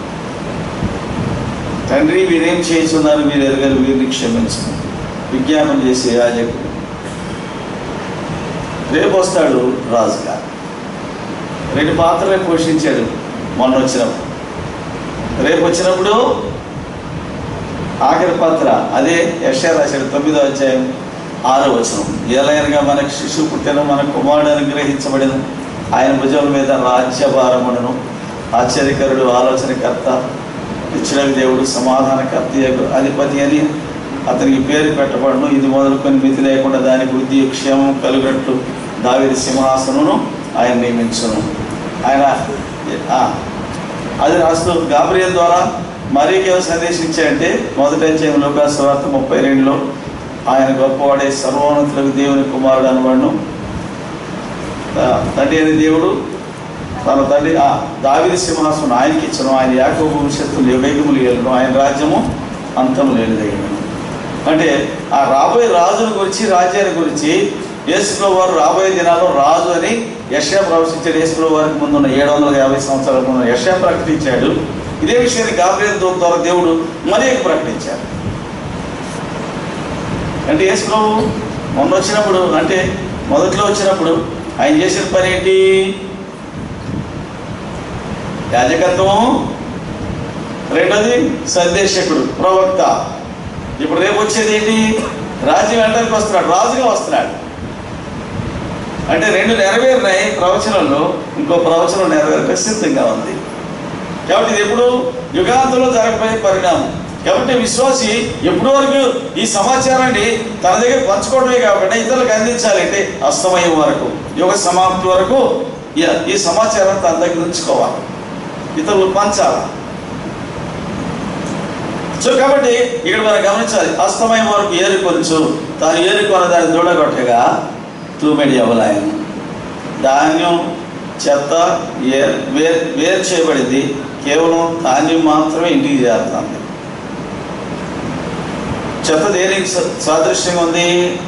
తండ్రి వీరేం చేస్తున్నారు మీరు ఎరగరు వీరిని క్షమించు విజ్ఞాపన చేసే యాజకుడు రేపు వస్తాడు రాజుగా రెండు పాత్రలే పోషించాడు మొన్న వచ్చినప్పుడు రేపు వచ్చినప్పుడు ఆఖరి పాత్ర అదే యశా రాశాడు తొమ్మిదో అధ్యాయం ఆరో వచనం ఏలైనగా మనకు శిశువు పుట్టిన మన కుమారుడు అనుగ్రహించబడిన ఆయన భుజముల మీద రాజ్యభారములను ఆశ్చర్యకరుడు ఆలోచనకర్త ఇచ్చిన దేవుడు సమాధానకర్త యగు అధిపతి అని అతనికి పేరు పెట్టబడను ఇది మొదలుకొని మితి లేకుండా దాని బుద్ధి క్షేమం కలుగట్టు దావిది సింహాసనను ఆయన నియమించును ఆయన ఆ, అది రాస్తూ గాబ్రియల్ ద్వారా మరీకి ఎవరు సందేశించారంటే మొదటి అధ్యాయం లోకాసు వార్త ముప్పై రెండులో ఆయన గొప్పవాడే సర్వోన్నతులకు దేవుని కుమారుడు అనబడను ఆ, తండ్రి అయిన దేవుడు తన తండ్రి ఆ దావిది సింహాసనం ఆయనకి ఇచ్చను ఆయన యాకోబు భవిష్యత్తు యుగములు ఏలను ఆయన రాజ్యము అంతము లేనిదగినను అంటే ఆ రాబోయే రాజుల గురించి రాజ్యాన్ని గురించి యేసుప్రభు వారు రాబోయే దినాల్లో రాజు అని యశా ప్రవచించాడు యేసుప్రభు వారికి ముందున్న ఏడు వందల యాభై సంవత్సరాల ముందు యశా ప్రకటించాడు ఇదే విషయాన్ని గాబ్రియల్ దూత ద్వారా దేవుడు మరి ప్రకటించాడు అంటే యేసు ప్రభు మొన్న వచ్చినప్పుడు అంటే మొదట్లో వచ్చినప్పుడు ఆయన చేసిన పని ఏంటి యాజకత్వం రెండోది సందేశకుడు ప్రవక్త ఇప్పుడు రేపు వచ్చేది ఏంటి రాజ్యం వెళ్ళడానికి వస్తున్నాడు రాజుగా వస్తున్నాడు అంటే రెండు నెరవేరినాయి ప్రవచనంలో ఇంకో ప్రవచనం నెరవేరక సిద్ధంగా ఉంది కాబట్టి ఇది ఎప్పుడు యుగాంతంలో జరగబోయే పరిణామం కాబట్టి విశ్వాసి ఎప్పటి వరకు ఈ సమాచారాన్ని తన దగ్గర పంచుకోవడమే కాకుండా ఇతరులకు అందించాలంటే అస్తమయం వరకు యుగ సమాప్తి వరకు ఈ- ఈ సమాచారం తన దగ్గర ఉంచుకోవాలి ఇతరులకు పంచాలి సో కాబట్టి ఇక్కడ మనం గమనించాలి అస్తమయం వరకు ఏరుకొంచు తాను ఏరుకొని దాన్ని దూడగొట్టగా తూమెడి అవలాయను ధాన్యం చెత్త ఏర్ వేర్ వేరు చేయబడింది కేవలం ధాన్యం మాత్రమే ఇంటికి చేరుతుంది చెత్త దేనికి స- సాదృశ్యంగా ఉంది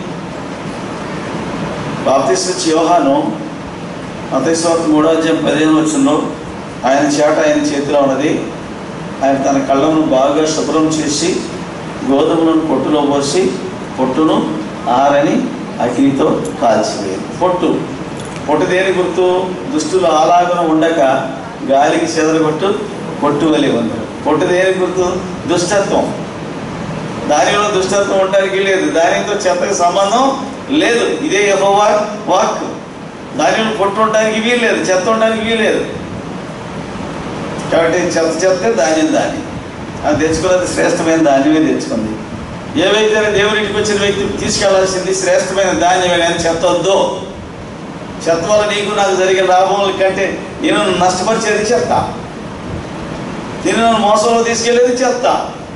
బాప్తిస్ట్ యోహాను మతేశ్వర మూడో అధ్యాయం పదిహేను వచ్చంలో ఆయన చేట ఆయన చేతిలో ఉన్నది ఆయన తన కళ్ళను బాగా శుభ్రం చేసి గోధుమలను పొట్టులో పోసి పొట్టును ఆరని అగ్నితో కాల్చివేయదు పొట్టు పొట్టు దేని గుర్తు దుస్తులు అలాగన ఉండక గాలికి చెదరగొట్టు పొట్టు వలి ఉంది పొట్టు దేని గుర్తు దుష్టత్వం దానిలో దుష్టత్వం ఉండడానికి లేదు దానితో చెత్తకు సంబంధం లేదు ఇదే యెహోవా వాక్ దానిలో పొట్టు ఉండడానికి వీల్లేదు చెత్త ఉండడానికి వీల్లేదు కాబట్టి చెత్త చెత్తే ధాన్యం దాని అది తెచ్చుకున్నది శ్రేష్టమైన ధాన్యమే తెచ్చుకుంది ఏవైతే దేవుని ఇంటికి వచ్చిన వ్యక్తి తీసుకెళ్లాల్సింది శ్రేష్టమైన ధాన్యమే కానీ చెత్త వద్దు చెత్త వల్ల నీకు నాకు జరిగిన లాభముల కంటే నేను నష్టపరిచేది చెత్త నేను నన్ను మోసంలో తీసుకెళ్ళేది చెత్త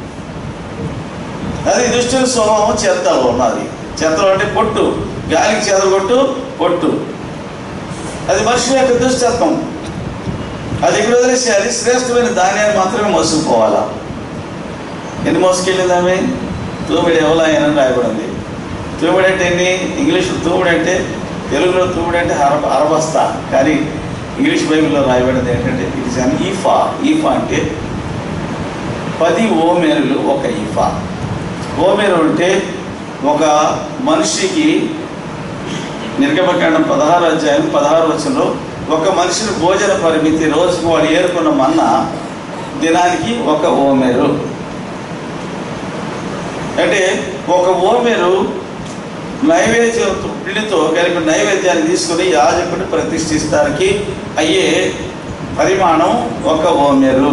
అది దుష్టుల స్వభావం చెత్తలో ఉన్నది చెత్తలో అంటే పొట్టు గాలికి చెదరగొట్టు పొట్టు అది మనుషుల యొక్క దుష్టత్వం అది ఇక్కడ వదిలేసేయాలి శ్రేష్టమైన ధాన్యాన్ని మాత్రమే మోసుకుపోవాలా ఎన్ని మోసుకెళ్ళింది ఆమె తూమిడి ఎవలాయనని రాయబడింది తూముడు అంటే ఎన్ని ఇంగ్లీష్లో తూముడు అంటే తెలుగులో తూముడు అంటే అర అరబస్తా కానీ ఇంగ్లీష్ బైబిల్లో రాయబడింది ఏంటంటే ఇట్ ఇస్ అన్ ఈఫా ఈఫా అంటే పది ఓమేరులు ఒక ఈఫా ఓమేరు అంటే ఒక మనిషికి నిర్గమకాండం పదహారు అధ్యాయం పదహారు వచనంలో ఒక మనిషిని భోజన పరిమితి రోజుకు వాడు ఏరుకున్న మన్న దినానికి ఒక ఓమేరు అంటే ఒక ఓమేరు నైవేద్యం పిండితో కలిపి నైవేద్యాన్ని తీసుకుని యాజకుని ప్రతిష్ఠిస్తానికి అయ్యే పరిమాణం ఒక ఓమేరు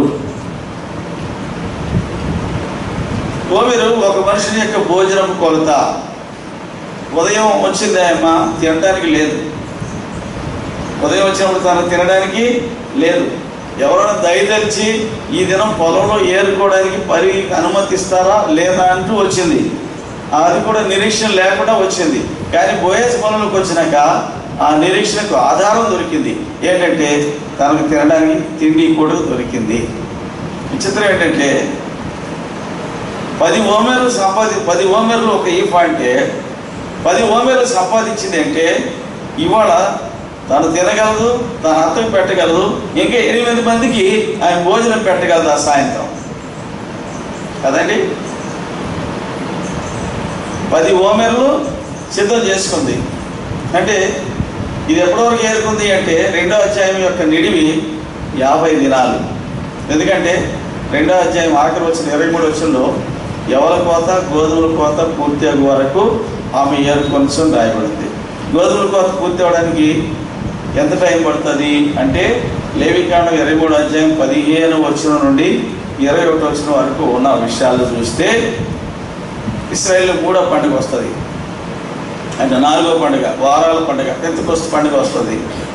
ఓమేరు ఒక మనిషిని యొక్క భోజనం కొలత ఉదయం వచ్చింది అమ్మ తినడానికి లేదు ఉదయం వచ్చినప్పుడు తను తినడానికి లేదు ఎవరైనా దయదలిచి ఈ దినం పొలంలో ఏరుకోవడానికి పరి అనుమతిస్తారా లేదా అంటూ వచ్చింది అది కూడా నిరీక్షణ లేకుండా వచ్చింది కానీ బోయేస్ పొలంలోకి వచ్చినాక ఆ నిరీక్షణకు ఆధారం దొరికింది ఏంటంటే తనకు తినడానికి తిండి కూడా దొరికింది విచిత్రం ఏంటంటే పది ఓమేలు సంపాది పది ఓమేలు ఒక ఈఫ్ అంటే పది ఓమేలు సంపాదించింది అంటే ఇవాళ తను తినగలదు తన అర్థం పెట్టగలదు ఇంకా ఎనిమిది మందికి ఆయన భోజనం పెట్టగలదు ఆ సాయంత్రం కదండి పది ఓమెర్లు సిద్ధం చేసుకుంది అంటే ఇది ఎప్పటివరకు ఏరుకుంది అంటే రెండో అధ్యాయం యొక్క నిడివి యాభై దినాలు ఎందుకంటే రెండో అధ్యాయం ఆఖరి వచ్చిన ఇరవై మూడు వచ్చంలో ఎవల కోత గోధుమల కోత పూర్తి అయ్యే వరకు ఆమె ఏరుకొనసం రాయబడింది గోధుమల కోత పూర్తి అవడానికి ఎంత టైం పడుతుంది అంటే లేవికాండం ఇరవై మూడు అధ్యాయం పదిహేను వచ్చిన నుండి ఇరవై ఒకటి వచ్చిన వరకు ఉన్న విషయాలు చూస్తే ఇస్రాయేల్ మూడో పండుగ వస్తుంది అంటే నాలుగో పండుగ వారాల పండుగ పెంతకొస్తు పండుగ వస్తుంది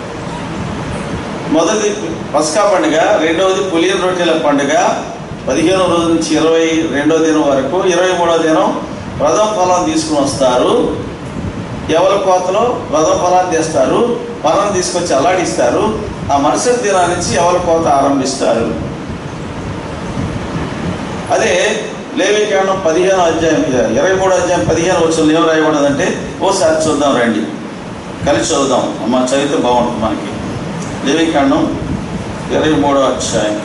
మొదటి పస్కా పండుగ రెండవది పులియన్ రొట్టెల పండుగ పదిహేనో రోజు నుంచి ఇరవై రెండో దినం వరకు ఇరవై మూడో దినం రథం ఫలం తీసుకుని వస్తారు ఎవరి కోతలో రథం ఫలాన్ని తెస్తారు ఫలం తీసుకొచ్చి అల్లాడిస్తారు ఆ మరుసటి దినం నుంచి ఎవరి కోత ఆరంభిస్తారు అదే లేవికాండం పదిహేను అధ్యాయం ఇరవై మూడు అధ్యాయం పదిహేను వచ్చిన ఏం రాయబడదంటే ఓసారి చూద్దాం రండి కలిసి చదువుదాం అమ్మ చదివితే బాగుంటుంది మనకి లేవికాండం ఇరవై మూడో అధ్యాయం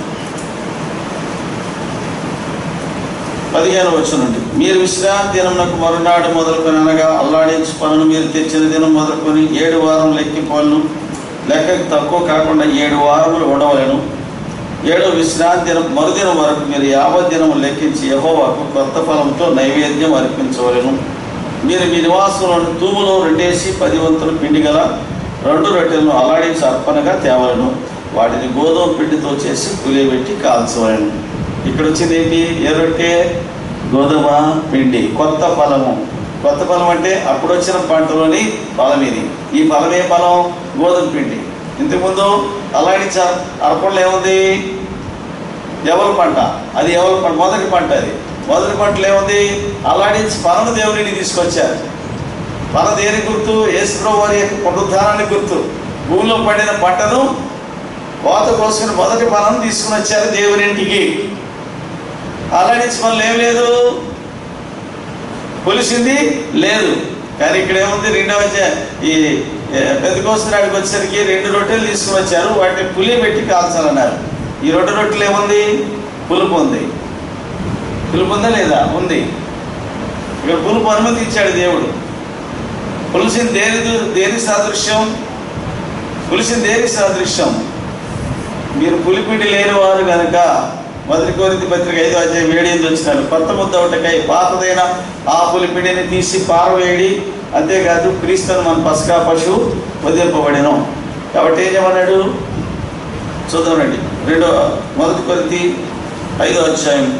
పదిహేను వచ్చునండి మీరు విశ్రాంతి దినమునకు మరునాడు మొదలుకొని అనగా అల్లాడించు పనులు మీరు తెచ్చిన దినం మొదలుకొని ఏడు వారం లెక్కిపోలను లెక్కకు తక్కువ కాకుండా ఏడు వారములు ఉండవలను ఏడో విశ్రాంతి దినం మరుదినం వరకు మీరు యాభై దినము లెక్కించి యహోవాకు కొత్త ఫలంతో నైవేద్యం అర్పించవలను మీరు మీ నివాసంలోని తూములో రెండేసి పది వంతులు పిండి గల రెండు రొట్టెలను అల్లాడించి అర్పణగా తేవలను వాటిని గోధుమ పిండితో చేసి పులియబెట్టి కాల్చవలను ఇక్కడ వచ్చింది ఏంటి ఏ రొట్టె గోధుమ పిండి కొత్త ఫలము కొత్త ఫలం అంటే అప్పుడు వచ్చిన పంటలోని ఫలం ఇది ఈ ఫలం ఏ ఫలం గోధుమ పిండి ఇంతకుముందు అలాంటి అర్పణలో ఏముంది ఎవరి పంట అది ఎవరి పంట మొదటి పంట అది మొదటి పంటలో ఏముంది అలాంటి పరమ దేవుడిని తీసుకొచ్చారు పర దేని గుర్తు యేసుప్రభు వారి యొక్క పునరుద్ధారానికి గుర్తు భూమిలో పండిన పంటను కోత కోసుకుని మొదటి ఫలం తీసుకుని వచ్చారు దేవునింటికి అలాంటి మనలో ఏం లేదు కొలిసింది లేదు కానీ ఇక్కడ ఏముంది రెండవ అధ్యాయం ఈ పెద్దకోస్తున్నాడికి వచ్చేసరికి రెండు రొట్టెలు తీసుకుని వచ్చారు వాటిని పులి పెట్టి కాల్చాలన్నారు ఈ రెండు రొట్టెలు ఏముంది పులుపు ఉంది పులుపు ఉందా లేదా ఉంది ఇక్కడ పులుపు అనుమతి ఇచ్చాడు దేవుడు పులిసిన దేని దేని సాదృశ్యం పులిసిన దేని సాదృశ్యం మీరు పులిపిండి లేని వారు కనుక మొదటి కోరింది పత్రిక ఐదో అధ్యాయం ఏడు ఎనిమిది వచ్చినారు కొత్త ముద్ద ఒకటికై పాతదైన ఆ పులిపిండిని తీసి పారవేయడి అంతేకాదు క్రీస్తును మన పసకా పశువు వదిలింపబడిను కాబట్టి ఏం చేయమన్నాడు చూద్దామండి రెండో మొదటి కొరింది ఐదో అధ్యాయం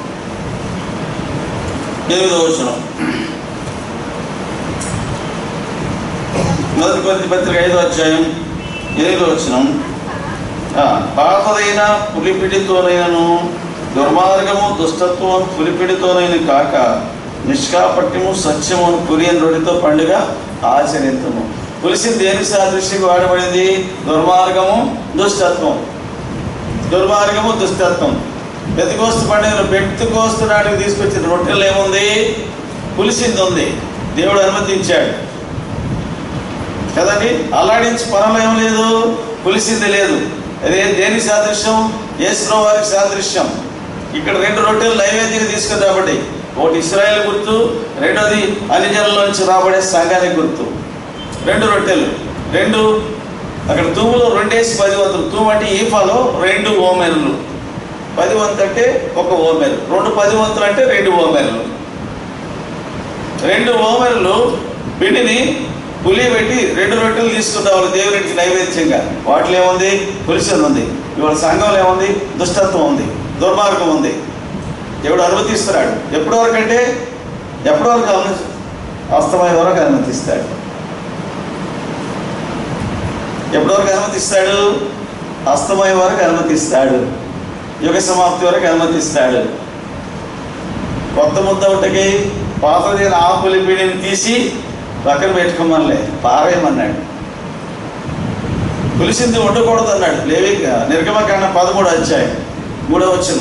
ఎనిమిదో వచనం మొదటి కొరింది పత్రిక ఐదో అధ్యాయం ఎనిమిదో వచనం ఆ, పాతదైన పులిపిడితోనైనను దుర్మార్గము దుష్టత్వం పులిపిడితోనైన కాక నిష్కాపట్యము సత్యము పులియన్ రొడితో పండుగ ఆచరించము పులిసిన దేని సాదృశ్యంగా వాడబడింది దుర్మార్గము దుష్టత్వం దుర్మార్గము దుష్టత్వం పెద్దకోస్తు పండుగను పెద్దకోస్తు నాటికి తీసుకొచ్చిన రొట్టెలు ఏముంది పులిసింది ఉంది దేవుడు అనుమతించాడు కదండి అల్లాడించి పరంలో ఏం లేదు పులిసింది లేదు అదే దేని సాదృశ్యం యేసు వారికి సాదృశ్యం ఇక్కడ రెండు రొట్టెలు నైవేద్యంగా తీసుకుని రాబడి ఒకటి ఇస్రాయేల్ గుర్తు రెండోది అన్ని జనుల నుంచి రాబడే సంఘానికి గుర్తు రెండు రొట్టెలు రెండు అక్కడ తూములో రెండేసి పది వంతులు తూము అంటే ఈఫాలో రెండు ఓమెన్లు పది వంతు అంటే ఒక ఓమెన్ రెండు పది వంతులు అంటే రెండు ఓమెన్లు రెండు ఓమెన్లు పిండిని పులి పెట్టి రెండు రొట్టెలు తీసుకుంటాం వాళ్ళు దేవునికి నైవేద్యంగా వాటిలో ఏముంది పులిసన్ ఉంది ఇవాళ సంఘంలో ఏముంది దుష్టత్వం ఉంది దుర్మార్గం ఉంది దేవుడు అనుమతిస్తున్నాడు ఎప్పటి వరకు అంటే ఎప్పటి వరకు అనుమతి అస్తమయ వరకు అనుమతిస్తాడు ఎప్పటి వరకు అనుమతిస్తాడు అస్తమయం వరకు అనుమతిస్తాడు యుగ సమాప్తి వరకు అనుమతిస్తాడు కొత్త ముద్ద ఒకటికి పాతది ఆకులి పీడిని తీసి పక్కన పెట్టుకోమనిలే పారేయమన్నాడు పులిసింది వండకూడదు అన్నాడు లేవి నిర్గమకాండ పదమూడు అధ్యాయం మూడో వచ్చిన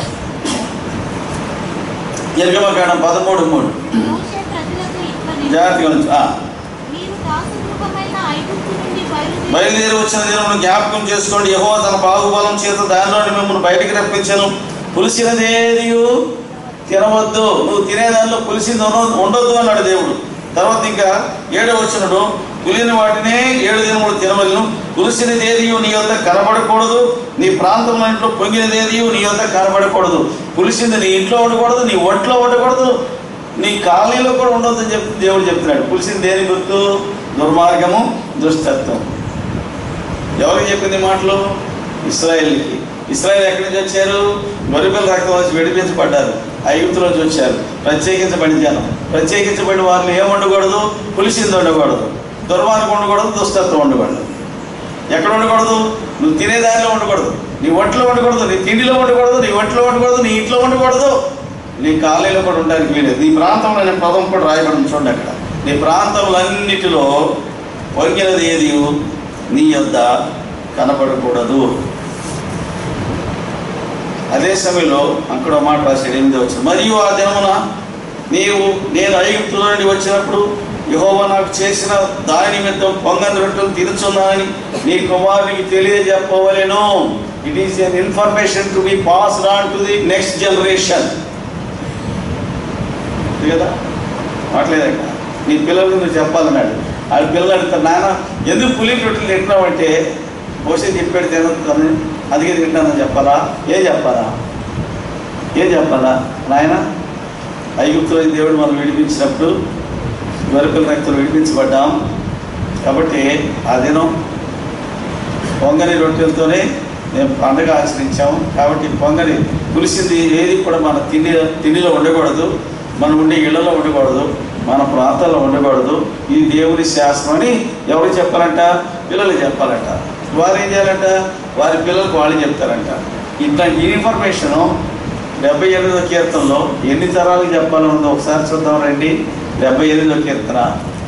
నిర్గమకాండం పదమూడు మూడు మోషే ప్రజలకు ఇట్లని జాగ్రత్తగా ఉంచు ఆ. మీరు దాసరూపమైన ఐగుప్తు నుండి బయలుదేరి బయలుదేరి వచ్చిన దినమును జ్ఞాపకం చేసుకోండి యహో తన బాహుబలం చేత దానిలోని మిమ్మల్ని బయటికి రప్పించను పులిసినదేది తినవద్దు నువ్వు తినేదానిలో పులిసింది ఉన్న- ఉండొద్దు అన్నాడు దేవుడు తర్వాత ఇంకా ఏడవ వచ్చినడు పులిని వాటినే ఏడు దినములు తినవలను పులిసినదేది నీ యొద్ద కనబడకూడదు నీ ప్రాంతంలో ఇంట్లో పొంగినదేది నీ యొద్ద కనబడకూడదు పులిసింది నీ ఇంట్లో ఉండకూడదు నీ ఒంట్లో ఉండకూడదు నీ కాలనీలో కూడా ఉండొద్దు అని చెప్పి దేవుడు చెప్తున్నాడు పులిసింది దేని గుర్తు దుర్మార్గము దుష్టత్వం ఎవరికి చెప్పింది ఈ మాటలు ఇస్రాయేల్కి ఇస్రాయేల్ ఎక్కడి నుంచి వచ్చారు గొరిపిల్ల రక్తం వచ్చి విడిపించబడ్డారు ఐగుప్తు నుంచి వచ్చారు ప్రత్యేకించబడిన జనం ప్రత్యేకించబడిన వారిని ఏం ఉండకూడదు పులిసింది ఉండకూడదు దుర్మార్గం ఉండకూడదు దుష్టత్వం ఉండకూడదు ఎక్కడ ఉండకూడదు నువ్వు తినేదానిలో ఉండకూడదు నీ ఒంట్లో ఉండకూడదు నీ తిండిలో ఉండకూడదు నీ ఒంట్లో ఉండకూడదు నీ ఇంట్లో ఉండకూడదు నీ కాలేజీలో కూడా ఉండడానికి వీలేదు నీ ప్రాంతంలో అనే పదం కూడా రాయబడింది చూడండి అక్కడ నీ ప్రాంతంలన్నిటిలో పొంగినది ఏది నీ యొద్ద కనపడకూడదు అదే సమయంలో అక్కడ ఒక మాట రాశాడు ఎనిమిది వచ్చిన మరియు ఆ దినమున నీవు నేను ఐగుప్తుల నుండి వచ్చినప్పుడు యెహోవా నాకు చేసిన దాని నిమిత్తం పొంగని రొట్టెలు తినుచున్నానని నీ కుమారునికి తెలియజెప్పవలెను it is an information to be passed on to the next generation కదా మాట్లేదక్క నీ పిల్లలకు నువ్వు చెప్పాలన్నాడు ఆ పిల్లలు అడుగుతారు నాన్న ఎందుకు పులి రొట్టెలు తింటున్నావంటే పోసే చెప్పాడు తినొద్దని అందుకే తింటానని చెప్పాలా ఏం చెప్పాలా ఏం చెప్పాలా నాయన ఐగుప్తులో దేవుడు మనం విడిపించినప్పుడు గొర్రెపిల్ల రక్తులు విడిపించబడ్డాం కాబట్టి ఆ దినం పొంగని రొట్టెలతోనే మేము పండగ ఆచరించాము కాబట్టి పొంగని పులిసింది ఏది కూడా మన తిండి తిండిలో ఉండకూడదు మనం ఉండే ఇళ్లలో ఉండకూడదు మన ప్రాంతాల్లో ఉండకూడదు ఇది దేవుని శాస్త్రం అని ఎవరు చెప్పాలంట పిల్లలు చెప్పాలంట వారు ఏం చేయాలంట వారి పిల్లలకు వాళ్ళు చెప్తారంట ఇట్లాంటి ఇన్ఫర్మేషను డెబ్బై ఎనిమిదో కీర్తనలో ఎన్ని తరాలకు చెప్పాలని ఉందో ఒకసారి చూద్దాం రండి డెబ్బై ఎనిమిదో కీర్తన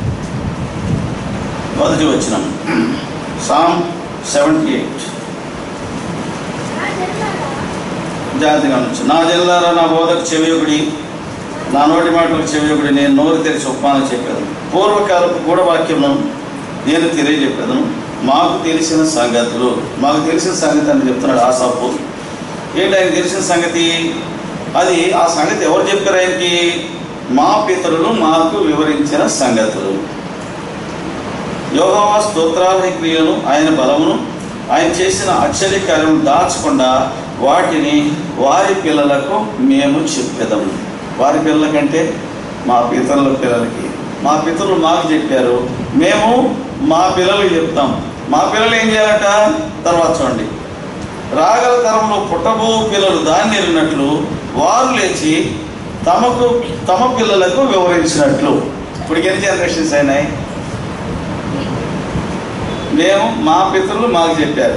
మొదటి వచ్చిన సామ్ సెవెంటీ ఎయిట్ నా జనులారా, జాగ్రత్తగా ఉంచు నా జిల్లారా నా బోధకు చెవియొకడి నా నోటి మాటలకు చెవియొకడి నేను నోరు తెరిచి ఉపమానం చెప్పాను పూర్వకాలపు గూఢవాక్యమును నేను తెలియజెప్పేదను మాకు తెలిసిన సంగతులు మాకు తెలిసిన సంగతి అని చెప్తున్నాడు ఆసాపు ఏంటి ఆయన తెలిసిన సంగతి అది ఆ సంగతి ఎవరు చెప్పారు ఆయనకి మా పితరులు మాకు వివరించిన సంగతులు యోహోవా స్తోత్రాల క్రియలను ఆయన బలమును ఆయన చేసిన ఆశ్చర్య కార్యము దాచకుండా వాటిని వారి పిల్లలకు మేము చెప్పేదాము వారి పిల్లలకంటే మా పితరుల పిల్లలకి మా పితరులు మాకు చెప్పారు మేము మా పిల్లలకు చెప్తాం మా పిల్లలు ఏం చేయాలట తర్వాత చూడండి రాగల తరంలో పుట్టబో పిల్లలు దాన్ని ఎరిగినట్లు వారు లేచి తమకు తమ పిల్లలకు వివరించినట్లు ఇప్పుడు ఎన్ని జనరేషన్స్ అయినాయి మేము మా పితరులు మాకు చెప్పారు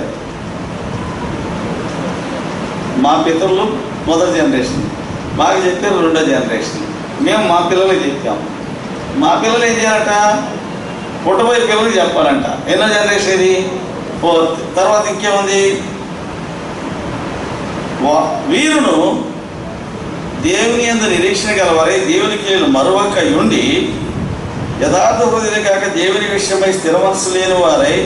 మా పితరులు మొదటి జనరేషన్ మాకు చెప్పారు రెండో జనరేషన్ మేము మా పిల్లలకి చెప్పాం మా పిల్లలు ఏం చేయాలట పుట్టబోయే పిల్లలకి చెప్పాలంట ఎన్నో జనరేషన్ ఇది ఫోర్త్ తర్వాత ఇంకేముంది వా- వీరును దేవుని అందు నిరీక్షణ గలవారై దేవుని క్రియలు మరొక ఉండి యథార్థ హృదయ కాక దేవుని విషయమై స్థిర మనసు లేని వారై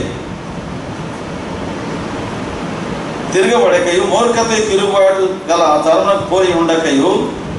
తిరగబడకయు మూర్ఖత తిరుగుబాటు గల ఆ తరుణకు పోయి ఉండకయు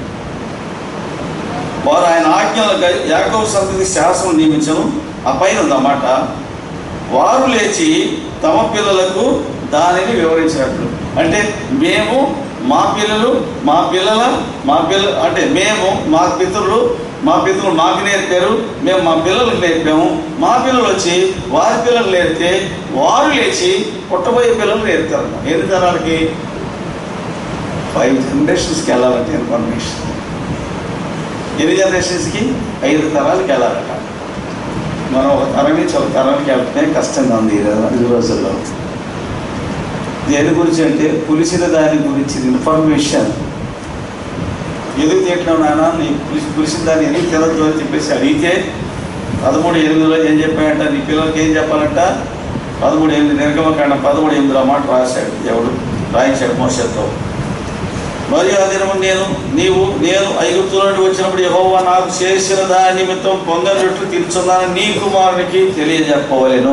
వారు ఆయన ఆజ్ఞలకు యాకవ సంతతి శాసనం నియమించను ఆ పైన ఉందన్నమాట వారు లేచి తమ పిల్లలకు దానిని వివరించినట్లు అంటే మేము మా పిల్లలు మా పిల్లల మా పిల్ల అంటే మేము మా పితరులు మా పితరులు మాకు నేర్పారు మేము మా పిల్లలకు నేర్పాము మా పిల్లలు వచ్చి వారి పిల్లలు నేర్పితే వారు లేచి పుట్టబోయే పిల్లలు నేర్పుతారు ఎన్ని తరాలకి ఫైవ్ జనరేషన్స్కి వెళ్ళాలంటే ఇన్ఫర్మేషన్ ఎన్ని జనరేషన్స్కి ఐదు తరాలకి వెళ్ళాలట మనం ఒక తరం నుంచి ఒక తరానికి వెళ్తే కష్టంగా ఉంది ఈ రోజు- ఈ రోజుల్లో దేని గురించి అంటే పులిసిన దాని గురించి ఇన్ఫర్మేషన్ ఎందుకు తింటున్నావు నాన్న నీ పులిసి పులిసిన దాన్ని ఎందుకు తినద్దు అని చెప్పేసి అడిగితే పదమూడు ఎనిమిదిలో ఏం చెప్పాడంట నీ పిల్లలకి ఏం చెప్పాలంట పదమూడు ఎనిమిది నిర్గమకాండ పదమూడు ఎనిమిదిలో మాట రాశాడు దేవుడు రాయించాడు మోసతో మరియు ఆ దినము నేను నీవు నేను ఐగుప్తు నుండి వచ్చినప్పుడు యెహోవా నాకు చేసిన దాని నిమిత్తం పొందనట్లు తీర్చున్నాను నీ కుమారునికి తెలియజెప్పవలెను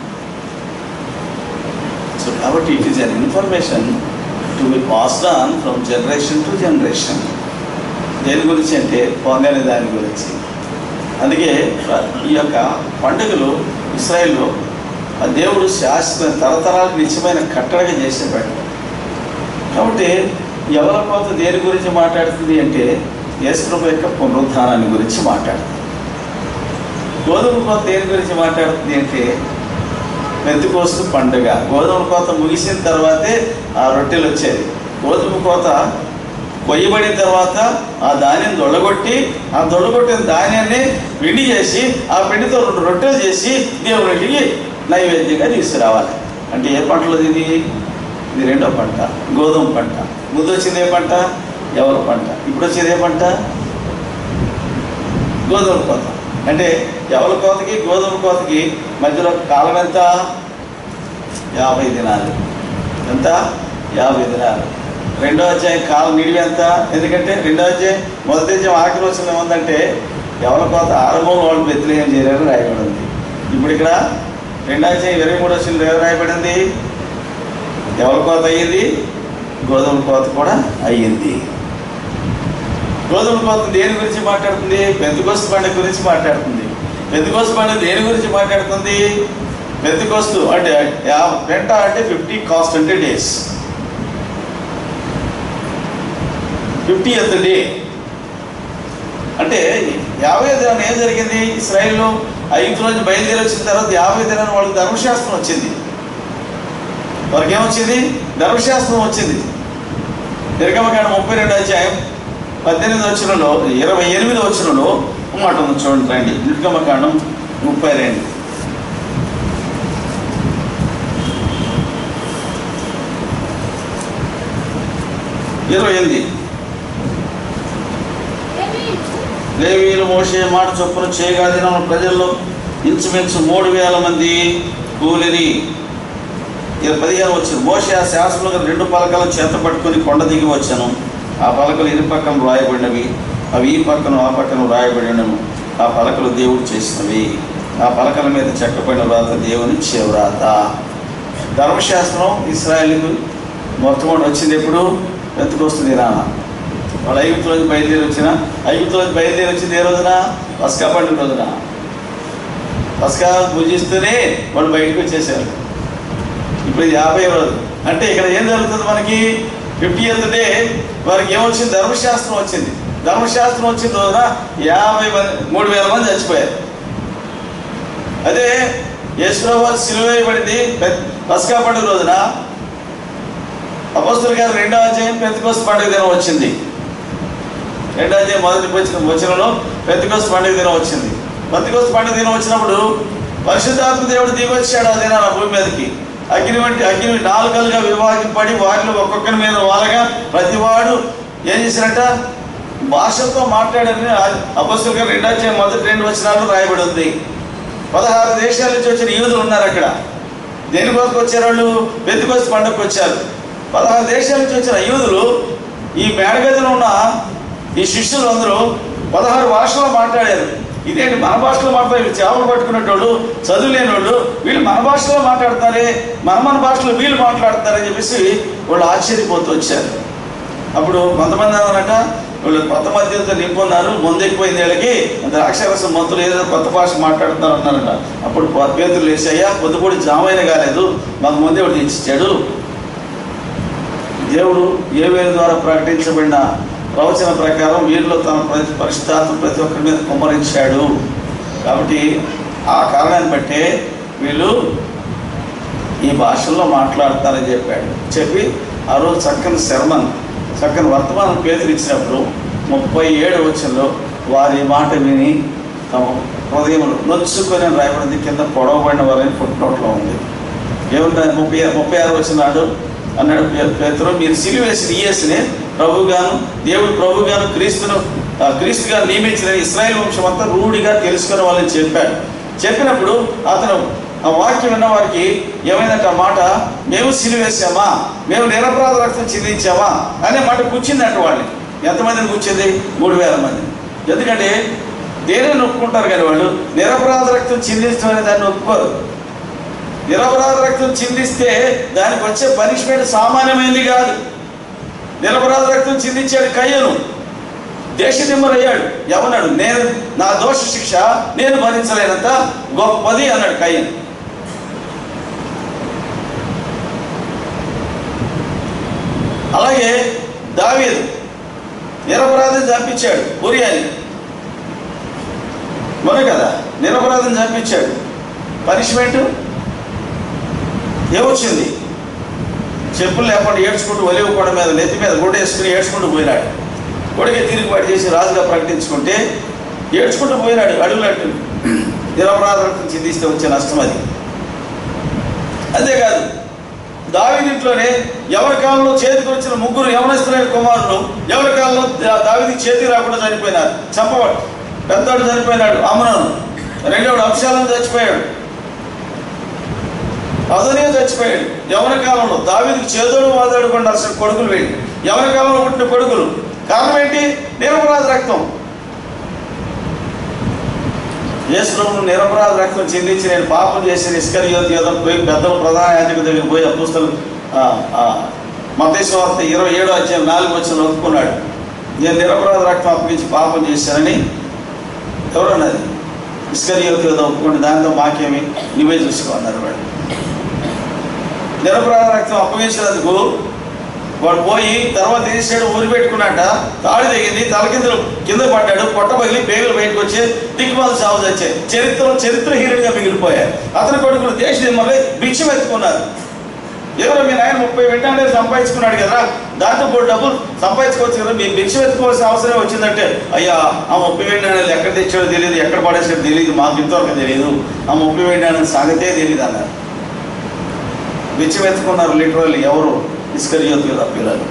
సో కాబట్టి it is an information to be passed on from generation to generation దేని గురించి అంటే పొంగని దాని గురించి అందుకే ఈ యొక్క పండుగలు ఇస్రాయేల్లో ఆ దేవుడు శాశ్వత తరతరాలకు నిత్యమైన కట్టడగా చేసే పండుగ కాబట్టి ఎవరి కోత దేని గురించి మాట్లాడుతుంది అంటే యేసుప్రభు యొక్క పునరుద్ధానాన్ని గురించి మాట్లాడుతుంది గోధుమ కోత దేని గురించి మాట్లాడుతుంది అంటే మెత్తుకోస్తు పండుగ గోధుమ కోత ముగిసిన తర్వాతే ఆ రొట్టెలు వచ్చేది గోధుమ కోత కొయ్యబడిన తర్వాత ఆ ధాన్యం దొడగొట్టి ఆ దొడగొట్టిన ధాన్యాన్ని పిండి చేసి ఆ పిండితో రెండు రొట్టెలు చేసి దేవుడికి నైవేద్యంగా తీసుకురావాలి అంటే ఏ పంటలో ఇది ఇది రెండో పంట గోధుమ పంట ముందు వచ్చింది ఏ పంట ఎవరి పంట ఇప్పుడు వచ్చేది ఏ పంట గోధుమ కోత అంటే ఎవరి కోతకి గోధుమ కోతకి మధ్యలో కాలం ఎంత యాభై దినాలు ఎంత యాభై దినాలు రెండో అధ్యాయం కాలం నిడివి ఎంత ఎందుకంటే రెండో అధ్యాయం మొదటి అధ్యాయం ఆఖరి వచ్చిన ఏముందంటే ఎవరి కోత ఆరంభం వాళ్ళు బెత్తిలేం చేరారు రాయబడి ఉంది ఇప్పుడు ఇక్కడ రెండో అధ్యాయం ఇరవై మూడు వచ్చిన ఎవరు రాయబడింది ఎవరి కోత అయ్యింది గోధుమ కోత కూడా అయ్యింది గోధుమ కోత దేని గురించి మాట్లాడుతుంది పెద్దకోస్తు పండుగ గురించి మాట్లాడుతుంది పెద్దకోస్తు పండుగ దేని గురించి మాట్లాడుతుంది పెద్దకోస్తు అంటే యా- పెంట అంటే ఫిఫ్టీ కాస్ట్ అంటే డేస్ ఫిఫ్టీ ఎత్ డే అంటే యాభై దినాన్ని ఏం జరిగింది ఇస్రాయిల్లో ఐదు రోజు బయలుదేరి వచ్చిన తర్వాత యాభై దినాన్ని వాళ్ళకి ధర్మశాస్త్రం వచ్చింది వారికి ఏమొచ్చింది ధర్మశాస్త్రం వచ్చింది నిర్గమకాండ ముప్పై రెండు అధ్యాయం పద్దెనిమిది వచ్చినలో ఇరవై ఎనిమిది వచ్చినలో మాట ఉంది చూడండి రండి నిర్గమకాండం ముప్పై రెండు ఇరవై ఎనిమిది లేవీలు మోసే మాట చొప్పున చేయగా దినం ప్రజల్లో ఇంచుమించు మూడు వేల మంది కూలిని ఇక పదిహేను వచ్చిన మోసే ఆ శాసనంలో రెండు పలకలను చేత పట్టుకొని కొండ దిగి వచ్చాను ఆ పలకలు ఇరు పక్కన రాయబడినవి అవి ఈ పక్కన ఆ పక్కన రాయబడినను ఆ పలకలు దేవుడు చేసినవి ఆ పలకల మీద చెక్కబడిన వ్రాత దేవుని చేవ్రాత ధర్మశాస్త్రం ఇస్రాయల్కు మొట్టమొదటి వచ్చింది ఎప్పుడు వెతుకొస్తుంది నాన్న వాళ్ళు ఐగుప్తు రోజు బయలుదేరి వచ్చిన ఐగుప్తు రోజు బయలుదేరి వచ్చింది ఏ రోజున పస్కా పండుగ రోజున పస్కా పూజిస్తూనే వాళ్ళు బయటకు వచ్చేసారు ఇప్పుడు ఇది యాభై రోజు అంటే ఇక్కడ ఏం జరుగుతుంది మనకి ఫిఫ్టీ ఎయిత్ డే వారికి ఏమొచ్చింది ధర్మశాస్త్రం వచ్చింది ధర్మశాస్త్రం వచ్చిన రోజున యాభై మంది మూడు వేల మంది చచ్చిపోయారు అదే యేసుప్రభు సిలువ వేయబడింది పెద్ద- పస్కా పండుగ రోజున అపస్తుల గారు రెండో అధ్యాయం పెద్దకోస్త పండుగ దినం వచ్చింది రెండో అధ్యాయం మొదటి వచ్చిన వచనంలో పెద్దకోస్త పండుగ దినం వచ్చింది పెద్దకోస్త పండుగ దినం వచ్చినప్పుడు పరిశుద్ధాత్మ దేవుడు దిగి వచ్చాడు ఆ దినాన భూమి మీదకి అగ్ని వంటి అగ్ని నాలుగలుగా విభాగింపబడి వారిలో ఒక్కొక్కరి మీద వాళ్ళగా ప్రతివాడు ఏం చేశారంట భాషతో మాట్లాడని అపస్తుల గారు రెండో అధ్యాయం మొదటి రెండు వచనాలు రాయబడి ఉంది పదహారు దేశాల నుంచి వచ్చిన యూదులు ఉన్నారు అక్కడ దేని కొరకు వచ్చారు వాళ్ళు పెద్దకొచ్చి పండుగకు వచ్చారు పదహారు దేశాల నుంచి వచ్చిన యూదులు ఈ మేడగదిలో ఉన్న ఈ శిష్యులు అందరూ పదహారు భాషలో మాట్లాడారు ఇదేంటి మన భాషలో మాట్లాడే వీళ్ళు చేపలు పట్టుకునేటోళ్ళు చదువు లేనోళ్ళు వీళ్ళు మన భాషలో మాట్లాడతారే మన మన భాషలో వీళ్ళు మాట్లాడతారని చెప్పేసి వాళ్ళు ఆశ్చర్యపోతూ వచ్చారు అప్పుడు కొంతమంది అన్నారట వీళ్ళు కొత్త మధ్యతో నింపున్నారు ముందు ఎక్కువైంది వీళ్ళకి అంత అక్షరసం మంత్రులు ఏదో కొత్త భాష మాట్లాడుతున్నారు అన్నారట అప్పుడు పేతులు వేసాయ్యా పొద్దుపూడి జామైన కాలేదు మాకు ముందే ఒకటి ఇచ్చాడు దేవుడు ఏ వేరు ద్వారా ప్రకటించబడిన ప్రవచన ప్రకారం వీరిలో తన ప్రతి పరిశుద్ధాత్మ ప్రతి ఒక్కరి మీద కుమ్మరించాడు కాబట్టి ఆ కారణాన్ని బట్టే వీళ్ళు ఈ భాషల్లో మాట్లాడతారని చెప్పాడు చెప్పి ఆ రోజు చక్కని శర్మన్ చక్కని వర్తమానం పేతులు ఇచ్చినప్పుడు ముప్పై ఏడు వచ్చంలో వారి మాట విని తమ హృదయంలో నొచ్చుకొని అని రాయబడింది కింద పొడవబడిన వారని ఫుట్ నోట్లో ఉంది ఏముంటుంది ముప్పై ముప్పై ఆరు వచ్చినాడు అన్నాడు పే- పేతురు మీరు సిలువ వేసిన ఈఎస్ని ప్రభుగాను దేవుడు ప్రభుగాను క్రీస్తును ఆ, క్రీస్తుగా నియమించిన ఇస్రాయేల్ వంశం అంతా రూఢిగా తెలుసుకునే వాళ్ళని చెప్పాడు చెప్పినప్పుడు అతను ఆ వాక్యం విన్న వారికి ఏమైందంటే ఆ మాట మేము సిలువ వేసామా మేము నిరపరాధ రక్తం చిందించామా అనే మాట కూర్చిందంట వాళ్ళని ఎంతమందిని కూర్చింది మూడు వేల మంది ఎందుకంటే దేనిని ఒప్పుకుంటారు కానీ వాళ్ళు నిరపరాధ రక్తం చిందించడం అనే దాన్ని ఒప్పుకోరు నిరపరాధ రక్తం చిందిస్తే దానికి వచ్చే పనిష్మెంట్ సామాన్యమైనది కాదు నిరపరాధ రక్తం చిందించాడు కయ్యను దేశదిమ్మరయ్యాడు ఎవన్నాడు నేను నా దోష శిక్ష నేను భరించలేనంత గొప్పది అన్నాడు కయ్యను అలాగే దావీదు నిరపరాధం చంపించాడు ఉరియాని మొన్న కదా నిరపరాధం చంపించాడు పనిష్మెంట్ ఏమొచ్చింది చెప్పులు లేకుండా ఏడ్చుకుంటూ ఒలివ కొండ మీద నెత్తి మీద గుడ్డ వేసుకుని ఏడ్చుకుంటూ పోయినాడు కొడుకే తిరుగుబాటు చేసి రాజుగా ప్రకటించుకుంటే ఏడ్చుకుంటూ పోయినాడు అడుగులట్టు నిరపరాధం చిందిస్తే వచ్చే నష్టం అది అంతేకాదు దావిదింట్లోనే ఎవరి కాలంలో చేతికి వచ్చిన ముగ్గురు యవనస్తులైన కుమారులు ఎవరి కాలంలో దా- దావీదికి చేతికి రాకుండా చనిపోయినారు చంపబడు పెద్దవాడు చనిపోయినాడు అమనను రెండోడు అంశాలను చచ్చిపోయాడు అదనే చచ్చిపోయాడు ఎవరి కాలంలో దావీదికి చేదోడు వాదాడు కొండాల్సిన కొడుకులు వెళ్ళి ఎవరి కాలంలో పుట్టిన కొడుకులు కారణం ఏంటి నిరపరాధ రక్తం యేసుప్రభును నిరపరాధ రక్తం చెందించి నేను పాపం చేసిన ఇస్కరియోతి యోధం పోయి పెద్దలు ప్రధాన యాజకుల దగ్గర పోయి అపుస్తలు మతేశ్వార్త ఇరవై ఏడో అధ్యాయం నాలుగు వచ్చిన ఒప్పుకున్నాడు నేను నిరపరాధ రక్తం అప్పగించి పాపం చేశానని ఎవరన్నది ఇస్కరియోతి యోధం ఒప్పుకోండి దాంతో మాకేమి నువ్వే చూసుకో అన్నారు వాడు నిరపరాధ రక్తం అప్పగించినందుకు వాడు పోయి తర్వాత ఏం చేశాడు ఊరి పెట్టుకున్నాట తాడి తెగింది తల కింద కింద పడ్డాడు పొట్ట పగిలి పేగులు బయటకు వచ్చి దిక్కుమాల సాగు వచ్చాయి చరిత్రలో చరిత్రహీనుడిగా మిగిలిపోయారు అతని కొడుకులు దేశ దిమ్మలై భిక్షం ఎత్తుకున్నారు ఎవరో మీ నాయన ముప్పై వెంటనే సంపాదించుకున్నాడు కదా దాంతో కూడా డబ్బులు సంపాదించుకోవచ్చు కదా మీ భిక్షం ఎత్తుకోవాల్సిన అవసరం వచ్చిందంటే అయ్యా ఆ ముప్పై వెంటనే ఎక్కడ తెచ్చాడో తెలియదు ఎక్కడ పడేసాడో తెలియదు మాకు ఇంతవరకు తెలియదు ఆ ముప్పై వెంటనే సాగితే తెలియదు అన్నారు భిక్షం ఎత్తుకున్నారు లిటరల్లీ ఎవరు ఇస్కరియోతు కదా పిల్లలు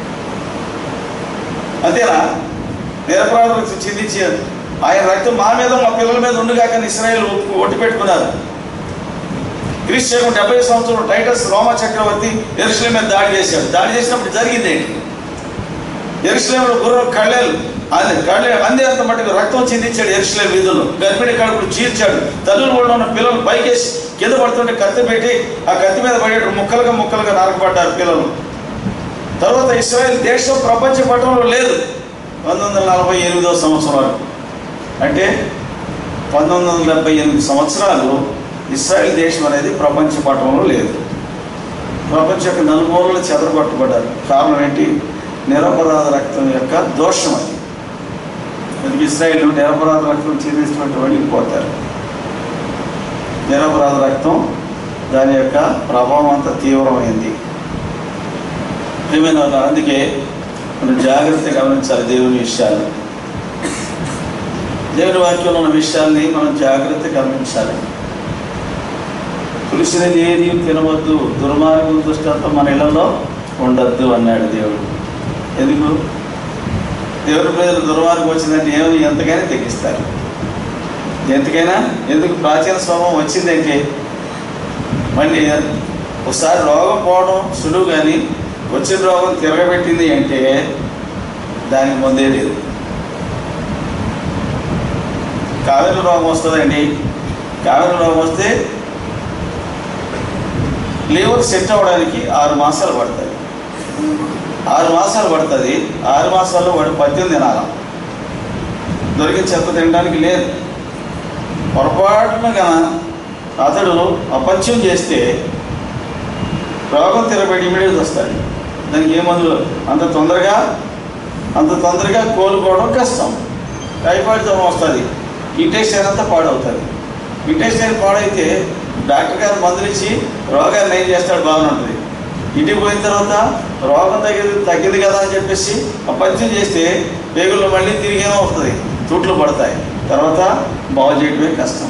అంతేనా నిరపరాధులకు చిందించి ఆయన రక్తం మా మీద మా పిల్లల మీద ఉండుగాక ఇస్రాయేల్ ఒట్టి పెట్టుకున్నారు క్రీస్తు డెబ్బై సంవత్సరం టైటస్ రోమా చక్రవర్తి ఎరుసలేం మీద దాడి చేశాడు దాడి చేసినప్పుడు జరిగింది ఏంటి ఎరుసలేంలో గుర్రం కళ్ళేలు అది కళ్ళే అందే అంత మటుకు రక్తం చిందించాడు ఎరుసలేం వీధుల్లో గర్భిణి కడుపులు చీల్చాడు తల్లులు కూడా ఉన్న పిల్లలు పైకేసి కింద పడుతుంటే కత్తి పెట్టి ఆ కత్తి మీద పడేటప్పుడు ముక్కలుగా ముక్కలుగా నరకబడ్డారు పిల్లలు తర్వాత ఇస్రాయల్ దేశం ప్రపంచ పట్టణంలో లేదు పంతొమ్మిది వందల నలభై ఎనిమిదో సంవత్సరం వరకు అంటే పంతొమ్మిది వందల డెబ్బై ఎనిమిది సంవత్సరాలు ఇస్రాయల్ దేశం అనేది ప్రపంచ పట్టణంలో లేదు ప్రపంచ యొక్క నలుమూలలు చెదరగొట్టబడ్డారు కారణం ఏంటి నిరపరాధ రక్తం యొక్క దోషం అది అందుకే ఇస్రాయల్ నిరపరాధ రక్తం చిందిస్తున్నట్టు వెళ్ళిపోతారు నిరపరాధ రక్తం దాని యొక్క ప్రభావం అంత తీవ్రమైంది ఏమైనా ఉన్నారు అందుకే మనం జాగ్రత్తగా గమనించాలి దేవుని విషయాలు దేవుని వాక్యంలో ఉన్న విషయాల్ని మనం జాగ్రత్తగా గమనించాలి పురుషుని ఏది తినవద్దు దుర్మార్గం దుష్టంతో మన ఇళ్లలో ఉండద్దు అన్నాడు దేవుడు ఎందుకు దేవుని ప్రజలు దుర్మార్గం వచ్చిందంటే ఏమని ఎంతకైనా తెగిస్తారు ఎంతకైనా ఎందుకు ప్రాచీన స్వభావం వచ్చిందంటే మళ్ళీ ఒకసారి రోగం పోవడం సులువు కానీ వచ్చిన రోగం తిరగబెట్టింది అంటే దానికి ముందే లేదు కావేరి రోగం వస్తుందండి కావేరి రోగం వస్తే లివర్ సెట్ అవ్వడానికి ఆరు మాసాలు పడుతుంది ఆరు మాసాలు పడుతుంది ఆరు మాసాల్లో వాడు పద్యం తినాల దొరికిన చెత్త తినడానికి లేదు పొరపాటున గన అతడు అపత్యం చేస్తే రోగం తిరబడి ఇమీడియట్ వస్తాడు దానికి ఏ మందులు అంత తొందరగా అంత తొందరగా కోలుకోవడం కష్టం టైఫాయిడ్ జ్వరం వస్తుంది ఇంటెస్టైన్ అంతా పాడవుతుంది ఇంటెస్టైన్ పాడైతే డాక్టర్ గారు మందులు ఇచ్చి రోగాన్ని నయం చేస్తాడు బాగానే ఉంటుంది ఇంటికి పోయిన తర్వాత రోగం తగ్గింది తగ్గింది కదా అని చెప్పేసి ఆ పత్యం చేస్తే పేగుల్లో మళ్ళీ తిరిగేమో వస్తుంది తూట్లు పడతాయి తర్వాత బాగు చేయడమే కష్టం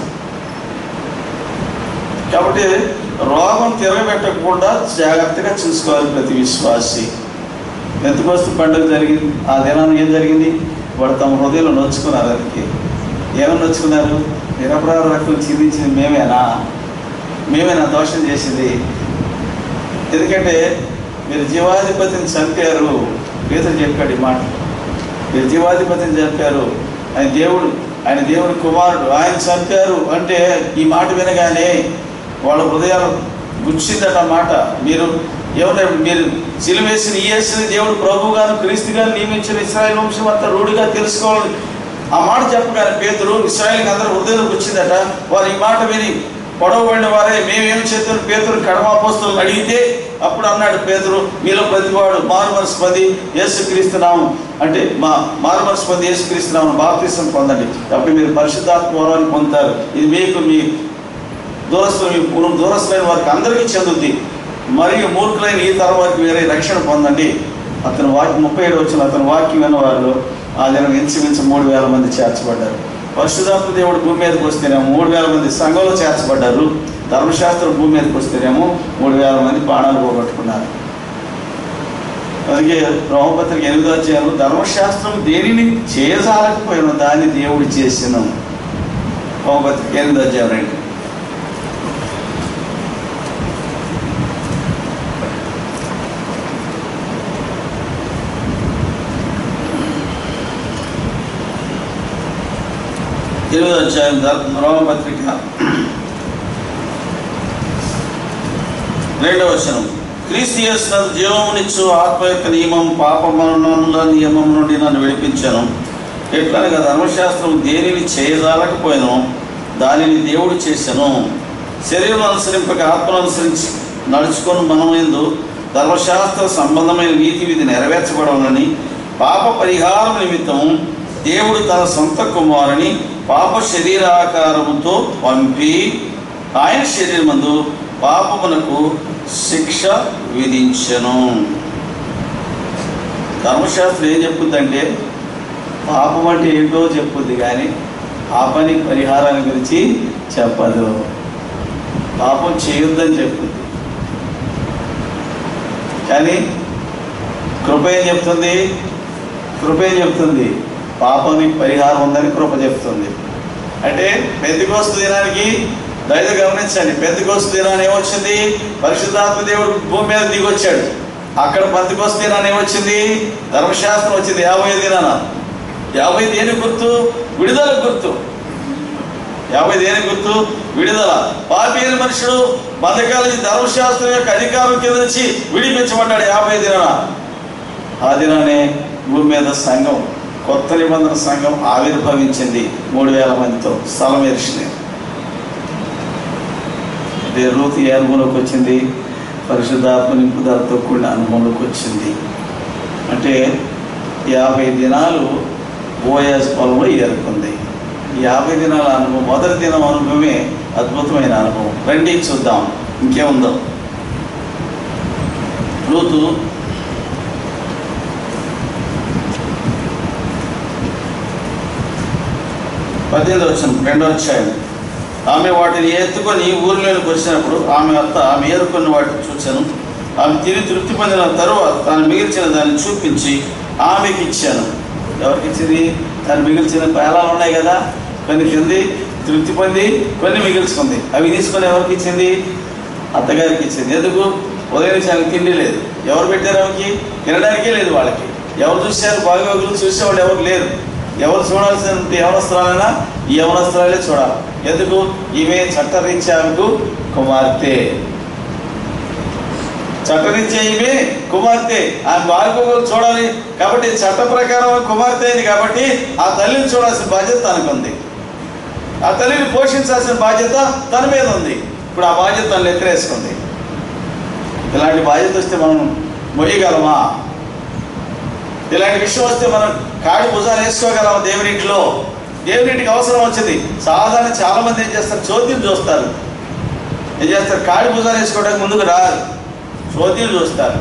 కాబట్టి రోగం తిరగబెట్టకుండా జాగ్రత్తగా చూసుకోవాలి ప్రతి విశ్వాసి ఎంతకొస్తు పండుగ జరిగింది ఆ దినాన్ని ఏం జరిగింది వాడు తమ హృదయంలో నొచ్చుకున్నారు అందుకే ఏమని నొచ్చుకున్నారు నిరపరాధ రక్తం చిందించింది మేమేనా మేమేనా దోషం చేసింది ఎందుకంటే మీరు జీవాధిపతిని చంపారు పేదలు చెప్పాడు ఈ మాట మీరు జీవాధిపతిని చంపారు ఆయన దేవుడు ఆయన దేవుడి కుమారుడు ఆయన చంపారు అంటే ఈ మాట వినగానే వాళ్ళ హృదయాలు గుచ్చిందట మాట మీరు ఎవరు మీరు సిలువేసిన ఈ వేసిన దేవుడు ప్రభు గారు క్రీస్తు గారు నియమించిన ఇస్రాయల్ వంశం అంతా రూఢిగా తెలుసుకోవాలి ఆ మాట చెప్పగానే పేదరు ఇస్రాయల్కి అందరూ హృదయం గుచ్చిందట వారు ఈ మాట విని పొడవబడిన వారే మేమేం చేతులు పేదరు కడమాపోస్తులను అడిగితే అప్పుడు అన్నాడు పేదరు మీలో ప్రతివాడు మారు మనసు పొంది యేసుక్రీస్తు నామం అంటే మా మారు మనసు పొంది యేసుక్రీస్తు నామం బాప్తిసం పొందండి అప్పుడు మీరు పరిశుద్ధాత్మ వరాన్ని పొందుతారు ఇది మీకు మీ దూరస్తులు మీ పూర్వం దూరస్తులైన వారికి అందరికీ చెందుద్ది మరియు మూర్ఖులైన ఈ తరం వారికి వేరే రక్షణ పొందండి అతను వాక్యం ముప్పై ఏడు వచ్చిన అతను వాక్యం విన్న వారు ఆ దినం ఇంచుమించు మూడు వేల మంది చేర్చబడ్డారు పరిశుధాత్మ దేవుడు భూమి మీదకి వస్తేనేమో మూడు వేల మంది సంఘంలో చేర్చబడ్డారు ధర్మశాస్త్రం భూమి మీదకి వస్తేనేమో మూడు వేల మంది ప్రాణాలు పోగొట్టుకున్నారు అందుకే రోమపత్రిక ఎనిమిదో అధ్యాయంలో ధర్మశాస్త్రం దేనిని చేయజాలకపోయిన దాన్ని దేవుడు చేసిన రోమపత్రిక ఎనిమిదో అధ్యాయం రండి ఎనిమిదో అధ్యాయం ధర్మ- రోమపత్రిక రెండవ వచనం క్రీస్తు చేస్తున్న జీవమునిచ్చు ఆత్మ యొక్క నియమం పాప మరణముల నియమం నుండి నన్ను విడిపించాను ఎట్లనగా ధర్మశాస్త్రం దేనిని చేయజాలకపోయినో దానిని దేవుడు చేశాను శరీరం అనుసరింపక ఆత్మను అనుసరించి నడుచుకొని మనమైందు ధర్మశాస్త్ర సంబంధమైన నీతి విధి నెరవేర్చబడవనని పాప పరిహారం నిమిత్తం దేవుడు తన సొంత కుమారుని పాప శరీరాకారముతో పంపి ఆయన శరీరమందు పాపమునకు శిక్ష విధించను ధర్మశాస్త్రం ఏం చెప్పుద్దంటే పాపం అంటే ఏంటో చెప్పుద్ది కానీ పాపానికి పరిహారాన్ని గురించి చెప్పదు పాపం చేయొద్దని చెప్పుద్ది కానీ కృప ఏం చెప్తుంది కృప ఏం చెప్తుంది పాపానికి పరిహారం ఉందని కృప చెప్తుంది అంటే పెద్దకోస్తు దినానికి దయతో గమనించండి పెద్దకోస్తు దినాన్ని ఏమొచ్చింది పరిశుద్ధాత్మ దేవుడు భూమి మీద దిగొచ్చాడు అక్కడ పంతికోస్తు దినాన్ని ఏమొచ్చింది ధర్మశాస్త్రం వచ్చింది యాభై దినాన యాభై దేని గుర్తు విడుదల గుర్తు యాభై దేని గుర్తు విడుదల పాపి అయిన మనుషుడు బంధకాల నుంచి ధర్మశాస్త్రం యొక్క అధికారం కింద నుంచి విడిపించబడ్డాడు యాభై దినాన ఆ దినానే భూమి మీద సంఘం కొత్త నిబంధన సంఘం ఆవిర్భవించింది మూడు వేల మందితో స్థలం ఎరిచింది అంటే రూతు ఏ అనుభవంలోకి వచ్చింది పరిశుద్ధాత్మ నింపుదలతో కూడిన అనుభవంలోకి వచ్చింది అంటే యాభై దినాలు ఓఎస్ పొలంలో ఏర్కొంది ఈ యాభై దినాల అనుభవం మొదటి దినం అనుభవమే అద్భుతమైన అనుభవం రండి చూద్దాం ఇంకేముందో రూతు పద్దెనిమిది వచ్చిన రెండో అధ్యాయం ఆమె వాటిని ఎత్తుకొని ఊరిలోకి వచ్చినప్పుడు ఆమె అత్త ఆమె ఏరుకొని వాటిని చూశాను ఆమె తిని తృప్తి పొందిన తరువాత తాను మిగిల్చిన దాన్ని చూపించి ఆమెకి ఇచ్చాను ఎవరికి ఇచ్చింది తను మిగిల్చిన పేలాలు ఉన్నాయి కదా కొన్ని కింది తృప్తి పొంది కొన్ని మిగిల్చుకుంది అవి తీసుకొని ఎవరికి ఇచ్చింది అత్తగారికి ఇచ్చింది ఎందుకు ఉదయం నుంచి ఆమెకి తిండి లేదు ఎవరు పెట్టారు ఆమెకి తినడానికే లేదు వాళ్ళకి ఎవరు చూశారు బాగోగులు చూసేవాళ్ళు ఎవరు లేరు ఎవరు చూడాల్సిన యవనస్త్రాలైనా ఈ యవనస్త్రాలే చూడాలి ఎందుకు ఈమె చట్టరీత్యాకు కుమార్తె చట్టరీత్యా ఈమె కుమార్తె ఆ బాలికలు చూడాలి కాబట్టి చట్ట ప్రకారం కుమార్తె అయింది కాబట్టి ఆ తల్లిని చూడాల్సిన బాధ్యత తనకుంది ఆ తల్లిని పోషించాల్సిన బాధ్యత తన మీద ఉంది ఇప్పుడు ఆ బాధ్యత తను ఎత్తరేసుకుంది ఇలాంటి బాధ్యత వస్తే మనం మొయ్యగలమా ఇలాంటి విషయం వస్తే మనం కాడి భుజాలు వేసుకోగలమా దేవునింటిలో దేవునింటికి అవసరం వచ్చింది సాధారణ చాలా మంది ఏం చేస్తారు చోద్యం చూస్తారు ఏం చేస్తారు కాడి భుజాలు వేసుకోవడానికి ముందుకు రారు చోద్యం చూస్తారు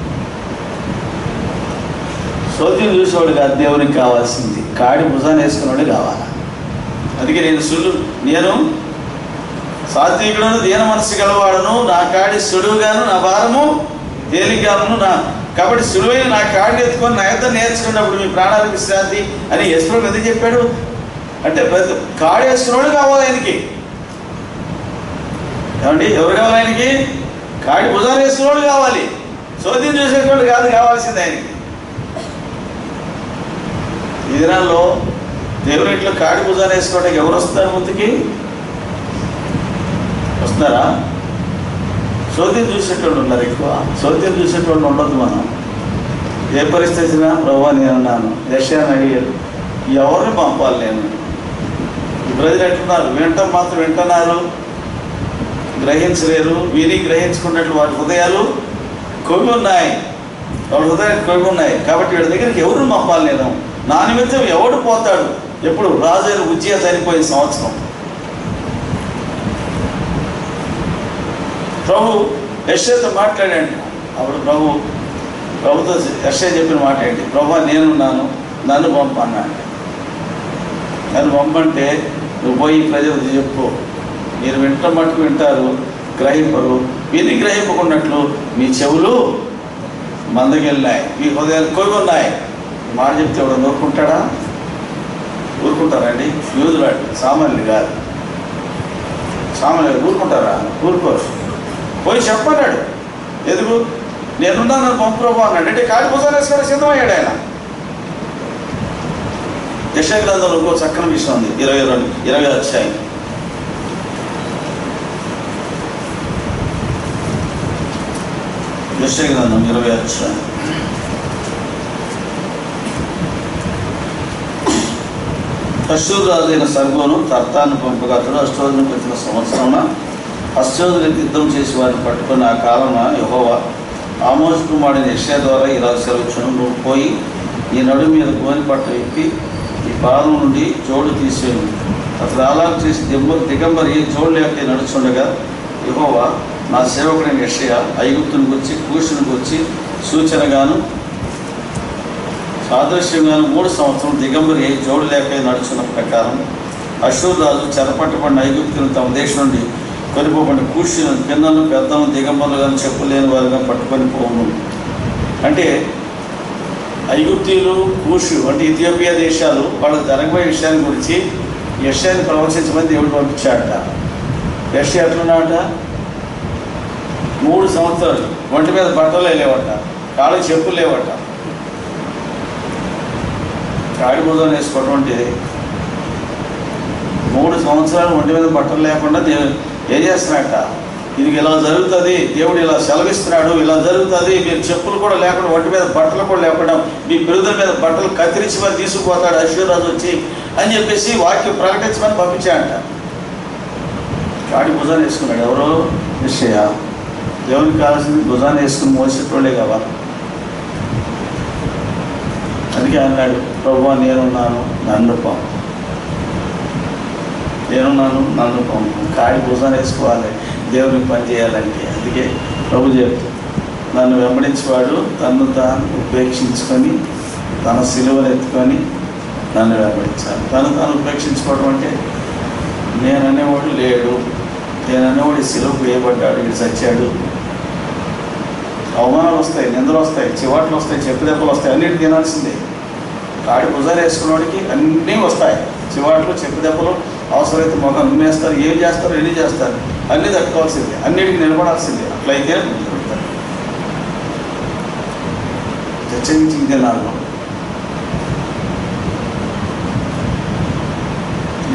చోద్యం చూసేవాడు కాదు దేవునికి కావాల్సింది కాడి భుజాన్ని వేసుకునేవాడు కావాలి అందుకే నేను సులు నేను సాత్వికుడును దీన మనసు గలవాడును నా కాడి సులువుగాను నా భారము తేలిగాను నా కాబట్టి సులువైన నా కాడిని ఎత్తుకొని నా యొక్క నేర్చుకున్నప్పుడు మీ ప్రాణాలకు విశ్రాంతి అని యశ్వరం ఎందుకు చెప్పాడు అంటే ప్రతి కాడి వేసుకున్నాడు కావాలి ఆయనకి ఏమండి ఎవరు కావాలి ఆయనకి కాడి భుజాలు వేసుకున్నాడు కావాలి చోద్యం చూసేటువంటి కాదు కావాల్సింది ఆయనకి ఈ దినాల్లో దేవుని ఇంట్లో కాడి భుజాలు వేసుకోవడానికి ఎవరు వస్తున్నారు ముందుకి వస్తున్నారా చోద్యం చూసేటోళ్ళు ఉన్నారు ఎక్కువ చోద్యం చూసేటోళ్ళు ఉండొద్దు మనం ఏ పరిస్థితినా ప్రభా నేను అన్నాను యశాన్ని అడిగారు ఎవరిని పంపాలి నేను ఈ ప్రజలు ఎట్టున్నారు వింటాం మాత్రం వింటున్నారు గ్రహించలేరు విని గ్రహించుకున్నట్లు వాటి హృదయాలు కొవ్వి ఉన్నాయి వాళ్ళ హృదయాలు కొవ్వి ఉన్నాయి కాబట్టి వీళ్ళ దగ్గరికి ఎవరు పంపాలి నేను నా నిమిత్తం ఎవడు పోతాడు ఎప్పుడు రాజైన ఉజ్జయ చనిపోయిన సంవత్సరం ప్రభు యశ్యతో మాట్లాడండి అప్పుడు ప్రభు ప్రభుతో యశ్య చెప్పిన మాట ఏంటి ప్రభు నేనున్నాను నన్ను పంపన్నాడు నన్ను పంపంటే నువ్వు పోయి ప్రజలకు చెప్పు మీరు వింట మట్టుకు వింటారు గ్రహింపరు విని గ్రహింపకున్నట్లు మీ చెవులు మందకెళ్ళినాయి మీ హృదయాలు కొవి ఉన్నాయి ఈ మాట చెప్తే ఎవడు ఊరుకుంటాడా ఊరుకుంటారండి యూదులాడు సామాన్యులు కాదు సామాన్యులు ఊరుకుంటారా ఊరుకోరు పోయి చెప్పన్నాడు ఎందుకు నేనున్నాను నన్ను పంపు ప్రభు అన్నాడు అంటే కాడి భుజాలు వేసుకొని సిద్ధమయ్యాడు ఆయన యశగ్రంథంలో ఇంకో చక్కని విషయం ఉంది ఇరవై రెండు ఇరవై అధ్యాయం యశగ్రంథం ఇరవై అధ్యాయం అశ్వరు రాజైన సర్గోను తర్తాన్ని పంపగా అతడు అష్టోదను ప్రతి సంవత్సరమున అశ్వరులకు యుద్ధం చేసి వారిని పట్టుకుని ఆ కాలన యహోవా ఆమోస్ కుమారుడిన యశ్యా ద్వారా ఇలా సెలవుచ్చును నువ్వు పోయి ఈ నడు మీద గోని పట్ట ఎక్కి ఈ పాదం నుండి జోడు తీసేయను అతడు అలాగ చేసి దిమ్మ దిగంబరి జోడు లేక నడుచుండగా యహోవా నా సేవకుడైన యషయ ఐగుప్తుని గురించి కూషుని గురించి సూచనగాను సాదృశ్యంగాను మూడు సంవత్సరం దిగంబరి అయి జోడు లేక నడుచున్న ప్రకారం అశూర్ రాజు చెరపట్టబడిన ఐగుప్తుని తమ దేశం నుండి కొనిపోబడిన కూర్చుని పిన్నలు పెద్దలు దిగంబరులు కానీ చెప్పులేని వారుగా పట్టుకొని పోను అంటే ఐగుప్తీయులు కూషు అంటే ఇథియోపియా దేశాలు వాళ్ళ జరగబోయే విషయాన్ని గురించి యష్యాన్ని ప్రవచించమని దేవుడు పంపించాడట యష ఎట్లున్నాడట మూడు సంవత్సరాలు ఒంటి మీద బట్టలు లేవట కాళ్ళకి చెప్పులు లేవట కాడి బుధం వేసుకోవడం అంటే మూడు సంవత్సరాలు ఒంటి మీద బట్టలు లేకుండా దేవుడు ఏం చేస్తున్నాడట ఇది ఇలా జరుగుతుంది దేవుడు ఇలా సెలవిస్తున్నాడు ఇలా జరుగుతుంది మీరు చెప్పులు కూడా లేకుండా ఒంటి మీద బట్టలు కూడా లేకుండా మీ బిరుదుల మీద బట్టలు కత్తిరించి మరి తీసుకుపోతాడు అశ్వరాజు వచ్చి అని చెప్పేసి వాక్యం ప్రకటించమని పంపించాడంట కాడి భుజాన్ని వేసుకున్నాడు ఎవరో నిశ్చయ దేవునికి కావాల్సింది భుజాన్ని వేసుకుని మోసేటోళ్ళే కావాలి అందుకే అన్నాడు ప్రభు నేనున్నాను నన్ను పంపు నేనున్నాను నన్ను పంపు కాడి భుజాన్ని వేసుకోవాలి దేవునికి పని చేయాలంటే అందుకే ప్రభు చెప్తూ నన్ను వెంబడించేవాడు తన్ను తాను ఉపేక్షించుకొని తన సిలువను ఎత్తుకొని నన్ను వెంబడించాలి తను తాను ఉపేక్షించుకోవడం అంటే నేను అనేవాడు లేడు నేను అనేవాడు ఈ సిలువకు వేయబడ్డాడు ఇది చచ్చాడు అవమానాలు వస్తాయి నిందలు వస్తాయి చివాట్లు వస్తాయి చెప్పు దెబ్బలు వస్తాయి అన్నిటి తినాల్సిందే కాడి భుజాలు వేసుకున్నవాడికి అన్నీ వస్తాయి చివాట్లు చెప్పు దెబ్బలు అవసరమైతే మొఖం ఉమ్మేస్తారు ఏం చేస్తారు ఎన్ని చేస్తారు అన్నీ తట్టుకోవాల్సిందే అన్నిటికీ నిలబడాల్సిందే అట్లయితే దొరుకుతారు చర్చించింది నాలుగు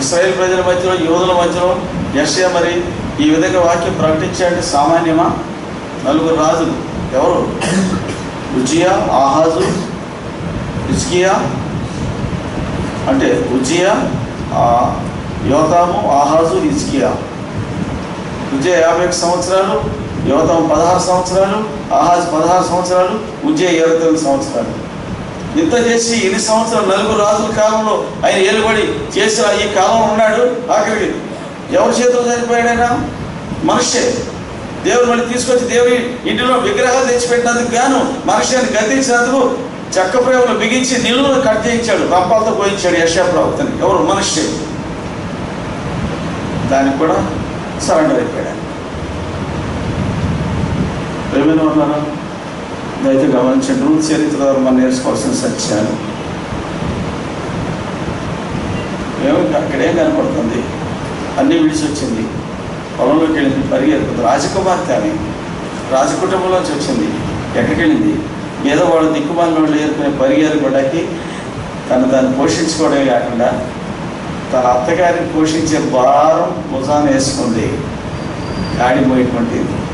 ఇస్రాయేల్ ప్రజల మధ్యలో యోధుల మధ్యలో యెషయా మరి ఈ విధంగా వాక్యం ప్రకటించాడంటే సామాన్యమా నలుగురు రాజులు ఎవరు ఉజియా ఆహాజు ఇస్కియా అంటే ఉజియా ఆ, యోతాము ఆహాజు ఇస్కియా ఉజ్జయ యాభై ఒక్క సంవత్సరాలు యువతం పదహారు సంవత్సరాలు ఆహాజ్ పదహారు సంవత్సరాలు ఉజ్జయ ఇరవై తొమ్మిది సంవత్సరాలు ఇంత చేసి ఇన్ని సంవత్సరాలు నలుగురు రాజుల కాలంలో ఆయన ఏలుబడి చేసిన ఈ కాలంలో ఉన్నాడు ఆఖరికి ఎవరి చేతిలో చనిపోయాడైనా మనిషే దేవుడు మళ్ళీ తీసుకొచ్చి దేవుని ఇంటిలో విగ్రహాలు తెచ్చిపెట్టినందుకు గాను మనుష్యాన్ని గద్దించినందుకు చెక్క ప్రేమను బిగించి నిలువును కట్ చేయించాడు రంపాలతో పోయించాడు యశా ప్రవక్తని ఎవరు మనుష్య దానికి కూడా సరెండర్ అయిపోయాడు ప్రేమైన ఉన్నారా దయతో గమనించండి రూల్ చరిత్ర ద్వారా మనం నేర్చుకోవాల్సిన సత్యాలు ఏమో అక్కడేం కనపడుతుంది అన్నీ విడిచి వచ్చింది పొలంలోకి వెళ్ళింది పరిగెత్తుకుంది రాజకుమార్తె ఆమె రాజకుటుంబంలోంచి వచ్చింది ఎక్కడికి వెళ్ళింది ఏదో వాళ్ళు దిక్కుమాలిన వాళ్ళు ఏరుకునే పరిగెత్తుకోవడానికి తను దాన్ని పోషించుకోవడమే కాకుండా తన అత్తగారిని పోషించే భారం భుజాన్ని వేసుకుంది కాడిపోయేటువంటిది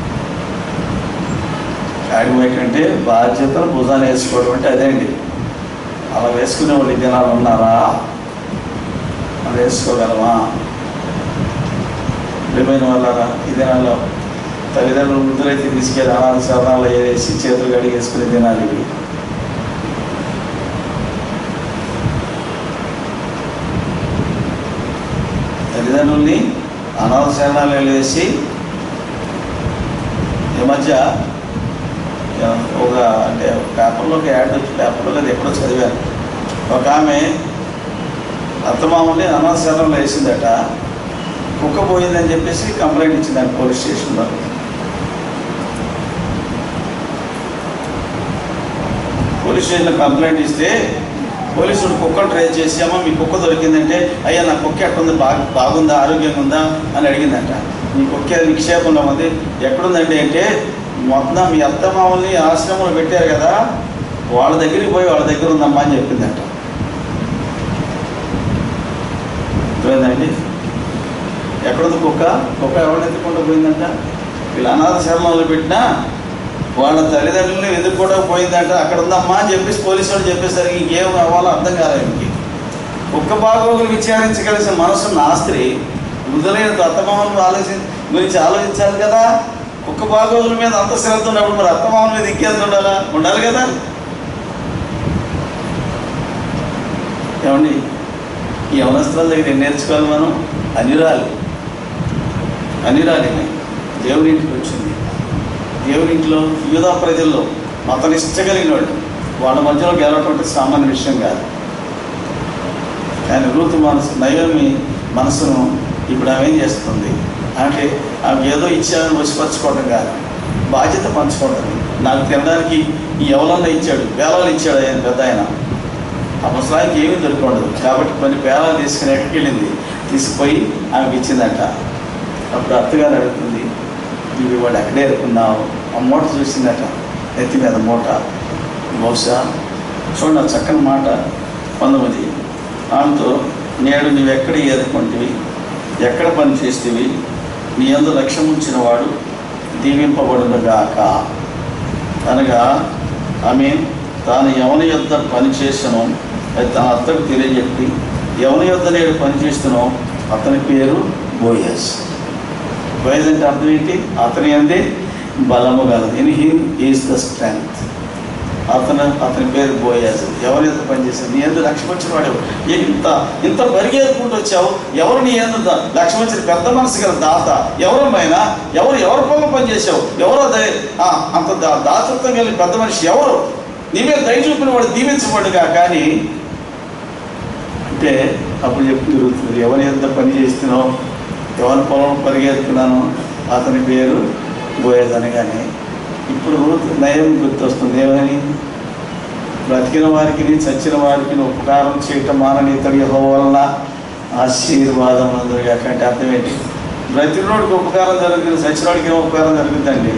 కాడిపోయేటంటే బాధ్యతను భుజాన్ని వేసుకోవడం అంటే అదే అండి అలా వేసుకునే వాళ్ళు ఈ దినాలు ఉన్నారా అలా వేసుకోగలమా ప్రియమైన వాళ్ళారా ఈ దినాల్లో తల్లిదండ్రులు వృద్ధులైతే తీసుకెళ్ళి అనాథ శరణాలు వేసి చేతులు కడిగేసుకునే దినాలు ఇవి తల్లిదండ్రుల్ని అనాథ శరణాలు వేసి ఈ మధ్య ఒక అంటే పేపర్లో ఒక యాడ్ వచ్చి పేపర్లో అది ఎక్కడో చదివాను ఒక ఆమె అత్తమామల్ని అనాథ శరణంలో వేసిందట కుక్క పోయిందని చెప్పేసి కంప్లైంట్ ఇచ్చిందంట పోలీస్ స్టేషన్లో పోలీస్ స్టేషన్లో కంప్లైంట్ ఇస్తే పోలీసుడు కుక్కను ట్రై చేసి అమ్మ మీ కుక్క దొరికిందంటే అయ్యా నా కుక్క ఎట్టుంది బాగా బాగుందా ఆరోగ్యంగా ఉందా అని అడిగిందంట మీ కుక్క నిక్షేపంలో ఉంది ఎక్కడుందండి అంటే మొత్తం మీ అత్తమామల్ని ఆశ్రమంలో పెట్టారు కదా వాళ్ళ దగ్గరికి పోయి వాళ్ళ దగ్గర ఉందమ్మా అని చెప్పిందంట అర్థమైందండి ఎక్కడుంది కుక్క కుక్క ఎవరిని ఎత్తుకుంటూ పోయిందంట వీళ్ళు అనాథ శరణంలో పెట్టినా వాళ్ళ తల్లిదండ్రులని ఎదుర్కోవడం పోయిందంట అక్కడ ఉందమ్మా అని చెప్పేసి పోలీసు వాళ్ళు చెప్పేసరికి ఇంకేం అవ్వాలో అర్థం కాలేదు ఇంక కుక్క బాగోగులు విచారించగలిసిన మనసు నా స్త్రీ వృద్ధులైన అత్తమామలు ఆలోచి గురించి ఆలోచించాలి కదా కుక్క బాగోగుల మీద అంత శ్రద్ధ ఉన్నప్పుడు మరి అత్తమామల మీద ఇంకెంత ఉండాలా ఉండాలి కదా ఏమండి ఈ అవనస్త్రాల దగ్గర ఏం నేర్చుకోవాలి మనం అనిరాలి అనిరాలి దేవుని ఇంటికి వచ్చింది దేవుని ఇంట్లో యూదా ప్రజల్లో మతనిష్ట కలిగిన వాళ్ళు వాళ్ళ మధ్యలో గెలవటం అంటే సామాన్య విషయం కాదు కానీ రూతు మనసు నయోమి మనసును ఇప్పుడు ఆమె ఏం చేస్తుంది అంటే ఆమె ఏదో ఇచ్చామని వసిపరచుకోవడం కాదు బాధ్యత పంచుకోవడం నాకు తినడానికి ఈ ఎవరన్నా ఇచ్చాడు పేలాలు ఇచ్చాడు ఆయన పెద్ద ఆయన ఆ ముసలాయికి ఏమీ దొరకఉండదు కాబట్టి కొన్ని పేలాలు తీసుకుని ఎక్కడికి వెళ్ళింది తీసుకుపోయి ఆమెకి ఇచ్చిందట అప్పుడు అత్తగారు అడుగుతుంది ఇవి వాడు ఎక్కడే ఎరుకున్నావు ఆ మూట చూసిందట ఎత్తి మీద మూట బహుశా చూడండి ఆ చక్కని మాట పంతొమ్మిది ఆమెతో నేడు నువ్వు ఎక్కడ ఏరుకుంటివి ఎక్కడ పని చేస్తేవి నీ ఎందు లక్ష్యం ఉంచిన వాడు దీవింపబడునుగాక అనగా ఆమె తాను ఎవరి యొద్ద పని చేసనో అది తన అత్తకు తెలియజెప్పి ఎవరి యొద్ద నేడు పని చేస్తున్నో అతని పేరు బోయస్ బోయస్ అంటే అర్థం ఏంటి అతని అందే బలము గలదు in him is the strength అతను అతని పేరు బోయాజు ఎవరి ఎంత పనిచేశాడు నీ ఎందుకు లక్ష్మించిన వాడు ఇంత ఇంత పరిగెత్తుకుంటూ వచ్చావు ఎవరు నీ ఎందు లక్ష్మించిన పెద్ద మనసు గల దాత ఎవరు పైన ఎవరు ఎవరి పనులు పనిచేసావు ఎవరో దయ ఆ, అంత దా దాతృత్వం కలిగిన పెద్ద మనిషి ఎవరు నీ మీద దయ చూపిన వాడు దీవించబడుగా కానీ అంటే అప్పుడు చెప్తూ తిరుగుతుంది ఎవరి ఎంత పని చేస్తున్నావు ఎవరి పొలం పరిగెత్తుకున్నాను అతని పేరు బోయేజ్ అనగానే ఇప్పుడు నయం గుర్తొస్తుంది ఏమని బ్రతికిన వారికి చచ్చిన వారికి ఉపకారం చేయటం మానని ఇతడు యెహోవా వలన ఆశీర్వాదం అందరిగా అంటే అర్థం ఏంటి బ్రతికినోడికి ఉపకారం జరుగుతుంది చచ్చినోడికి ఏం ఉపకారం జరుగుతుందండి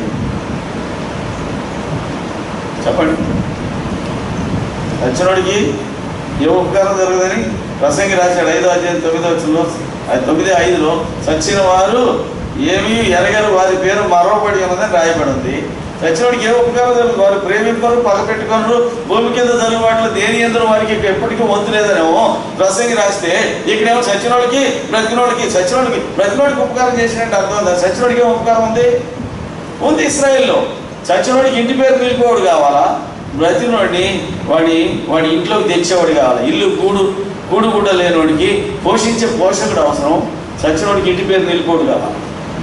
చెప్పండి చచ్చినోడికి ఏ ఉపకారం జరగదని ప్రసంగి రాశాడు ఐదో అధ్యాయం తొమ్మిదో వచ్చంలో తొమ్మిది ఐదులో చచ్చిన వారు ఏమీ ఎరగరు వారి పేరు మరవబడి ఉన్నదని రాయబడి ఉంది చచ్చినోడికి ఏ ఉపకారం జరుగుతుంది వారు ప్రేమించుకోరు పగ పెట్టుకోరు భూమి కింద జరుగు వాటిలో దేని ఎందుకు వారికి ఎప్పటికీ వంతు లేదనేమో ప్రసంగి రాస్తే ఇక్కడేమో చచ్చినోడికి బ్రతికినోడికి చచ్చినోడికి బ్రతికినోడికి ఉపకారం చేసినట్టు అర్థం ఉందా చచ్చినోడికి ఏం ఉపకారం ఉంది ఉంది ఇస్రాయిల్లో చచ్చినోడికి ఇంటి పేరు నిలిపేవాడు కావాలా బ్రతినోడిని వాడి వాడి ఇంట్లోకి తెచ్చేవాడు కావాలి ఇల్లు కూడు కూడు గుడ్డ లేనివాడికి పోషించే పోషకుడు అవసరం చచ్చినోడికి ఇంటి పేరు నిలిపోడు కావాలి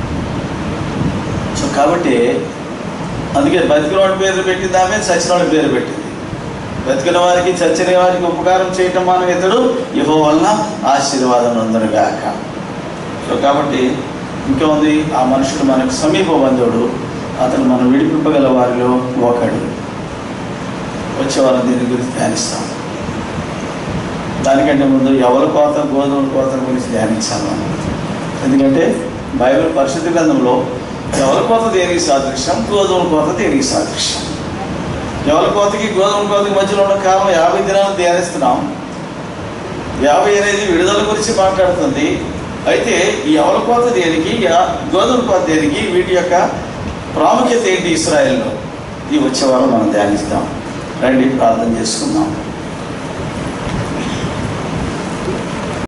సో కాబట్టి అందుకే బతికినవాడి పేరు పెట్టింది ఆమె చచ్చినవాడి పేరు పెట్టింది బతికిన వారికి చచ్చిన వారికి ఉపకారం చేయటం మనం ఇతడు ఇహో వలన ఆశీర్వాదం నొందనుగాక సో కాబట్టి ఇంకా ఉంది ఆ మనుషుడు మనకు సమీప బంధువుడు అతను మనం విడిపింపగల వారిలో ఒకడు వచ్చే వారం దీని గురించి ధ్యానిస్తాం దానికంటే ముందు ఎవరి కోత గోధుమల కోత గురించి ధ్యానించాను మనం ఎందుకంటే బైబిల్ పరిశుద్ధ గ్రంథంలో ఎవరి కోత దేనికి సాదృశ్యం గోధుమల కోత దేనికి సాదృశ్యం ఎవరి కోతకి గోధుమ కోతకి మధ్యలో ఉన్న కాలం యాభై దినాలు ధ్యానిస్తున్నాం యాభై అనేది విడుదల గురించి మాట్లాడుతుంది అయితే ఈ ఎవరి కోత దేనికి యా- గోధుమ కోత దేనికి వీటి యొక్క ప్రాముఖ్యత ఏంటి ఇస్రాయల్లో ఈ వచ్చే వారం మనం ధ్యానిస్తాం రండి ప్రార్థన చేసుకుందాం